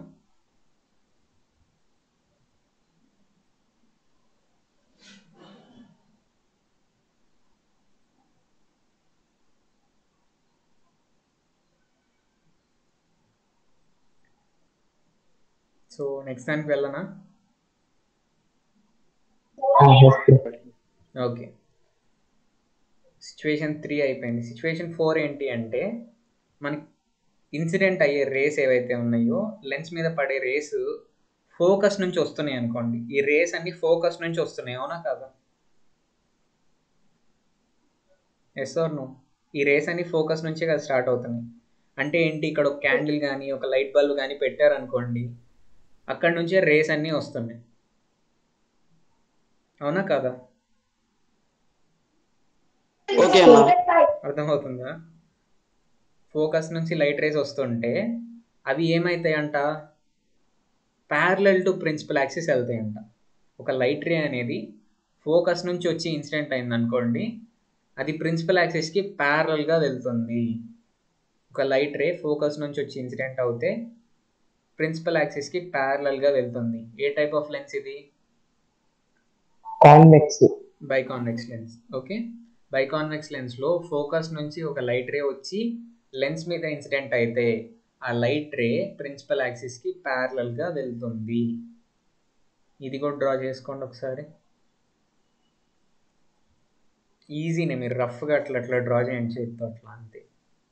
సో నెక్స్ట్ దానికి వెళ్ళనా ఓకే సిచ్యువేషన్ త్రీ అయిపోయింది సిచ్యువేషన్ ఫోర్ ఏంటి అంటే మనకి ఇన్సిడెంట్ అయ్యే రేస్ ఏవైతే ఉన్నాయో లెన్స్ మీద పడే రేస్ ఫోకస్ నుంచి వస్తున్నాయి అనుకోండి ఈ రేస్ అన్ని ఫోకస్ నుంచి వస్తున్నాయి అవునా కాదా ఎస్ ఆర్ నో ఈ రేస్ అన్ని ఫోకస్ నుంచే కదా స్టార్ట్ అవుతున్నాయి అంటే ఏంటి ఇక్కడ ఒక క్యాండిల్ కానీ ఒక లైట్ బల్బ్ కానీ పెట్టారనుకోండి అక్కడ నుంచే రేస్ అన్నీ వస్తున్నాయి అవునా కాదా ఓకే అన్న అర్థమవుతుందా ఫోకస్ నుంచి లైట్ రేస్ వస్తుంటే అవి ఏమవుతాయంట ప్యారలల్ టు ప్రిన్సిపల్ యాక్సిస్ వెళ్తాయంట ఒక లైట్ రే అనేది ఫోకస్ నుంచి వచ్చి ఇన్సిడెంట్ అయింది అనుకోండి అది ప్రిన్సిపల్ యాక్సిస్కి ప్యారలల్గా వెళ్తుంది ఒక లైట్ రే ఫోకస్ నుంచి వచ్చి ఇన్సిడెంట్ అవుతే ప్రిన్సిపల్ యాక్సిస్కి ప్యారలల్గా వెళ్తుంది ఏ టైప్ ఆఫ్ లెన్స్ ఇది convex biconvex lens okay biconvex లెన్స్లో ఫోకస్ నుంచి ఒక లైట్ రే వచ్చి లెన్స్ మీద ఇన్సిడెంట్ అయితే ఆ లైట్ రే ప్రిన్సిపల్ యాక్సిస్కి ప్యారలల్గా వెళ్తుంది ఇది కూడా డ్రా చేసుకోండి ఒకసారి ఈజీనే మీరు రఫ్గా అట్లా అట్లా డ్రా చేయండి చేతితో అట్లా అంతే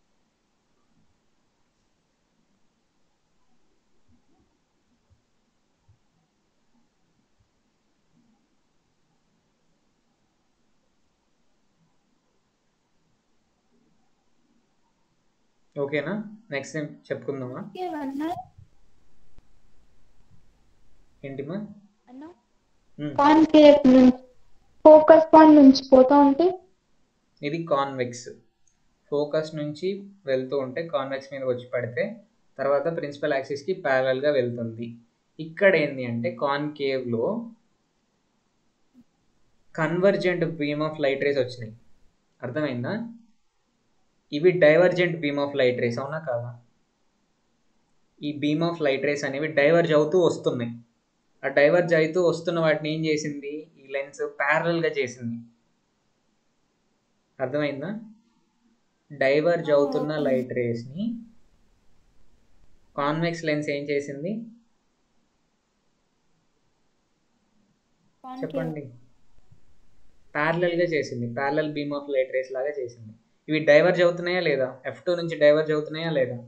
ఓకేనా నెక్స్ట్ టైం చెప్పుకుందామా ఏమన్నా ఏంటిమా అన్నా మ్మ్. కాన్కేవ్ నుంచి ఫోకస్ పాయింట్ నుంచి పోతా ఉంటే ఇది కాన్వెక్స్ ఫోకస్ నుంచి వెళ్తూ ఉంటే కాన్వెక్స్ మీద వచ్చి పడితే తర్వాత ప్రిన్సిపల్ యాక్సిస్కి ప్యారలల్గా వెళ్తుంది ఇక్కడ ఏంటి అంటే కాన్కేవ్లో convergent beam of light rays వచ్చినాయి అర్థమైందా ఇవి divergent beam of light rays అవునా కాదా ఈ బీమ్ ఆఫ్ లైట్ రేస్ అనేవి డైవర్జ్ అవుతూ వస్తున్నాయి ఆ డైవర్జ్ అవుతూ వస్తున్న వాటిని ఏం చేసింది ఈ లెన్స్ ప్యారలల్గా చేసింది అర్థమైందా డైవర్జ్ అవుతున్న లైట్ రేస్ని కాన్వెక్స్ లెన్స్ ఏం చేసింది చెప్పండి ప్యారలల్గా చేసింది parallel beam of light rays లాగా చేసింది ఇవి డైవర్జ్ అవుతున్నాయా లేదా ఎఫ్ టూ నుంచి డైవర్జ్ అవుతున్నాయా లేదా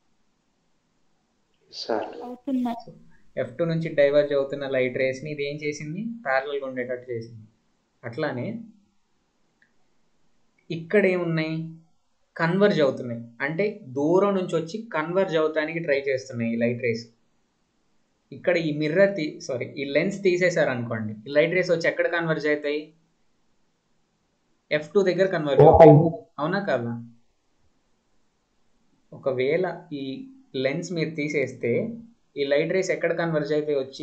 సార్ అవుతున్నాయి ఎఫ్ టూ నుంచి డైవర్జ్ అవుతున్న లైట్ రేస్ని ఇది ఏం చేసింది ప్యారలల్గా ఉండేటట్టు చేసింది అట్లానే ఇక్కడ ఏమున్నాయి కన్వర్జ్ అవుతున్నాయి అంటే దూరం నుంచి వచ్చి కన్వర్జ్ అవటానికి ట్రై చేస్తున్నాయి ఈ లైట్ రేస్ ఇక్కడ ఈ మిర్రర్ తీ సారీ ఈ లెన్స్ తీసేశారు అనుకోండి ఈ లైట్ రేస్ వచ్చి ఎక్కడ కన్వర్జ్ అవుతాయి ఎఫ్ టూ దగ్గర కన్వర్జ్ అవుతాయి అవునా కాదా ఒకవేళ ఈ లెన్స్ మీరు తీసేస్తే ఈ లైట్ రేస్ ఎక్కడ కన్వర్జ్ అవుతాయి వచ్చి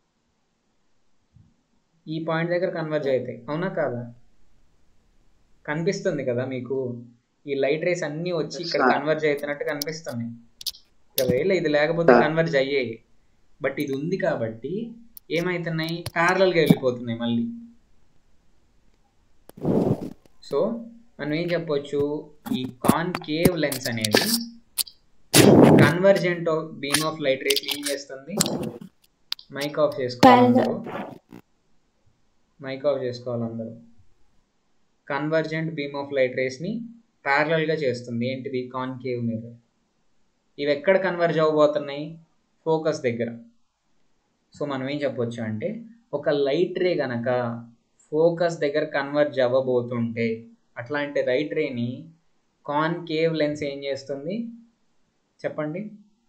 ఈ పాయింట్ దగ్గర కన్వర్జ్ అవుతాయి అవునా కాదా కనిపిస్తుంది కదా మీకు ఈ లైట్ రేస్ అన్నీ వచ్చి ఇక్కడ కన్వర్జ్ అవుతున్నట్టు కనిపిస్తున్నాయి ఒకవేళ ఇది లేకపోతే కన్వర్జ్ అయ్యేవి బట్ ఇది ఉంది కాబట్టి ఏమవుతున్నాయి ప్యారలల్గా వెళ్ళిపోతున్నాయి మళ్ళీ సో మనం ఏం చెప్పొచ్చు ఈ కాన్కేవ్ లెన్స్ అనేది convergent beam of light rays ఏం చేస్తుంది మైక్ ఆఫ్ చేసుకోవాలి అందరూ మైక్ ఆఫ్ చేసుకోవాలి అందరూ కన్వర్జెంట్ బీమ్ ఆఫ్ లైట్ రేస్ని ప్యారలల్గా చేస్తుంది ఏంటిది కాన్కేవ్ మిర్రర్ ఇవి ఎక్కడ కన్వర్జ్ అవ్వబోతున్నాయి ఫోకస్ దగ్గర సో మనం ఏం చెప్పొచ్చు అంటే ఒక లైట్ రే గనక ఫోకస్ దగ్గర కన్వర్జ్ అవ్వబోతుంటే అట్లాంటి రైట్ రేని కాన్కేవ్ లెన్స్ ఏం చేస్తుంది చెప్పండి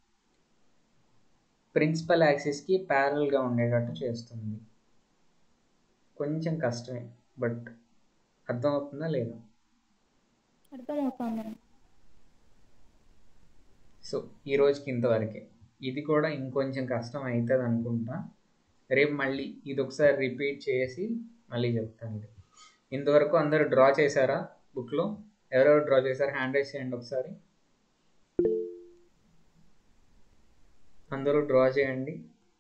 ప్రిన్సిపల్ యాక్సిస్కి ప్యారల్గా ఉండేటట్టు చేస్తుంది కొంచెం కష్టమే బట్ అర్థమవుతుందా లేదా అర్థమవుతుంది సో ఈ రోజుకి ఇంతవరకే ఇది కూడా ఇంకొంచెం కష్టం అవుతుంది అనుకుంటా రేపు మళ్ళీ ఇది ఒకసారి రిపీట్ చేసి మళ్ళీ చెప్తాను ఇది ఇంతవరకు అందరూ డ్రా చేశారా బుక్లో ఎవరెవరు డ్రా చేశారు హ్యాండ్ రైస్ చేయండి ఒకసారి అందరూ డ్రా చేయండి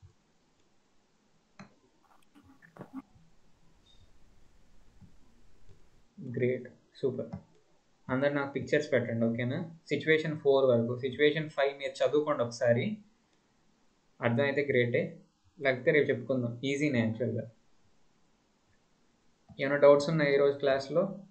గ్రేట్ సూపర్ అందరు నాకు పిక్చర్స్ పెట్టండి ఓకేనా సిచ్యువేషన్ ఫోర్ వరకు సిచ్యువేషన్ ఫైవ్ మీరు చదువుకోండి ఒకసారి అర్థమైతే గ్రేటే లేకపోతే రేపు చెప్పుకుందాం ఈజీనే యాక్చువల్గా ఏమైనా డౌట్స్ ఉన్నాయి ఈరోజు క్లాస్లో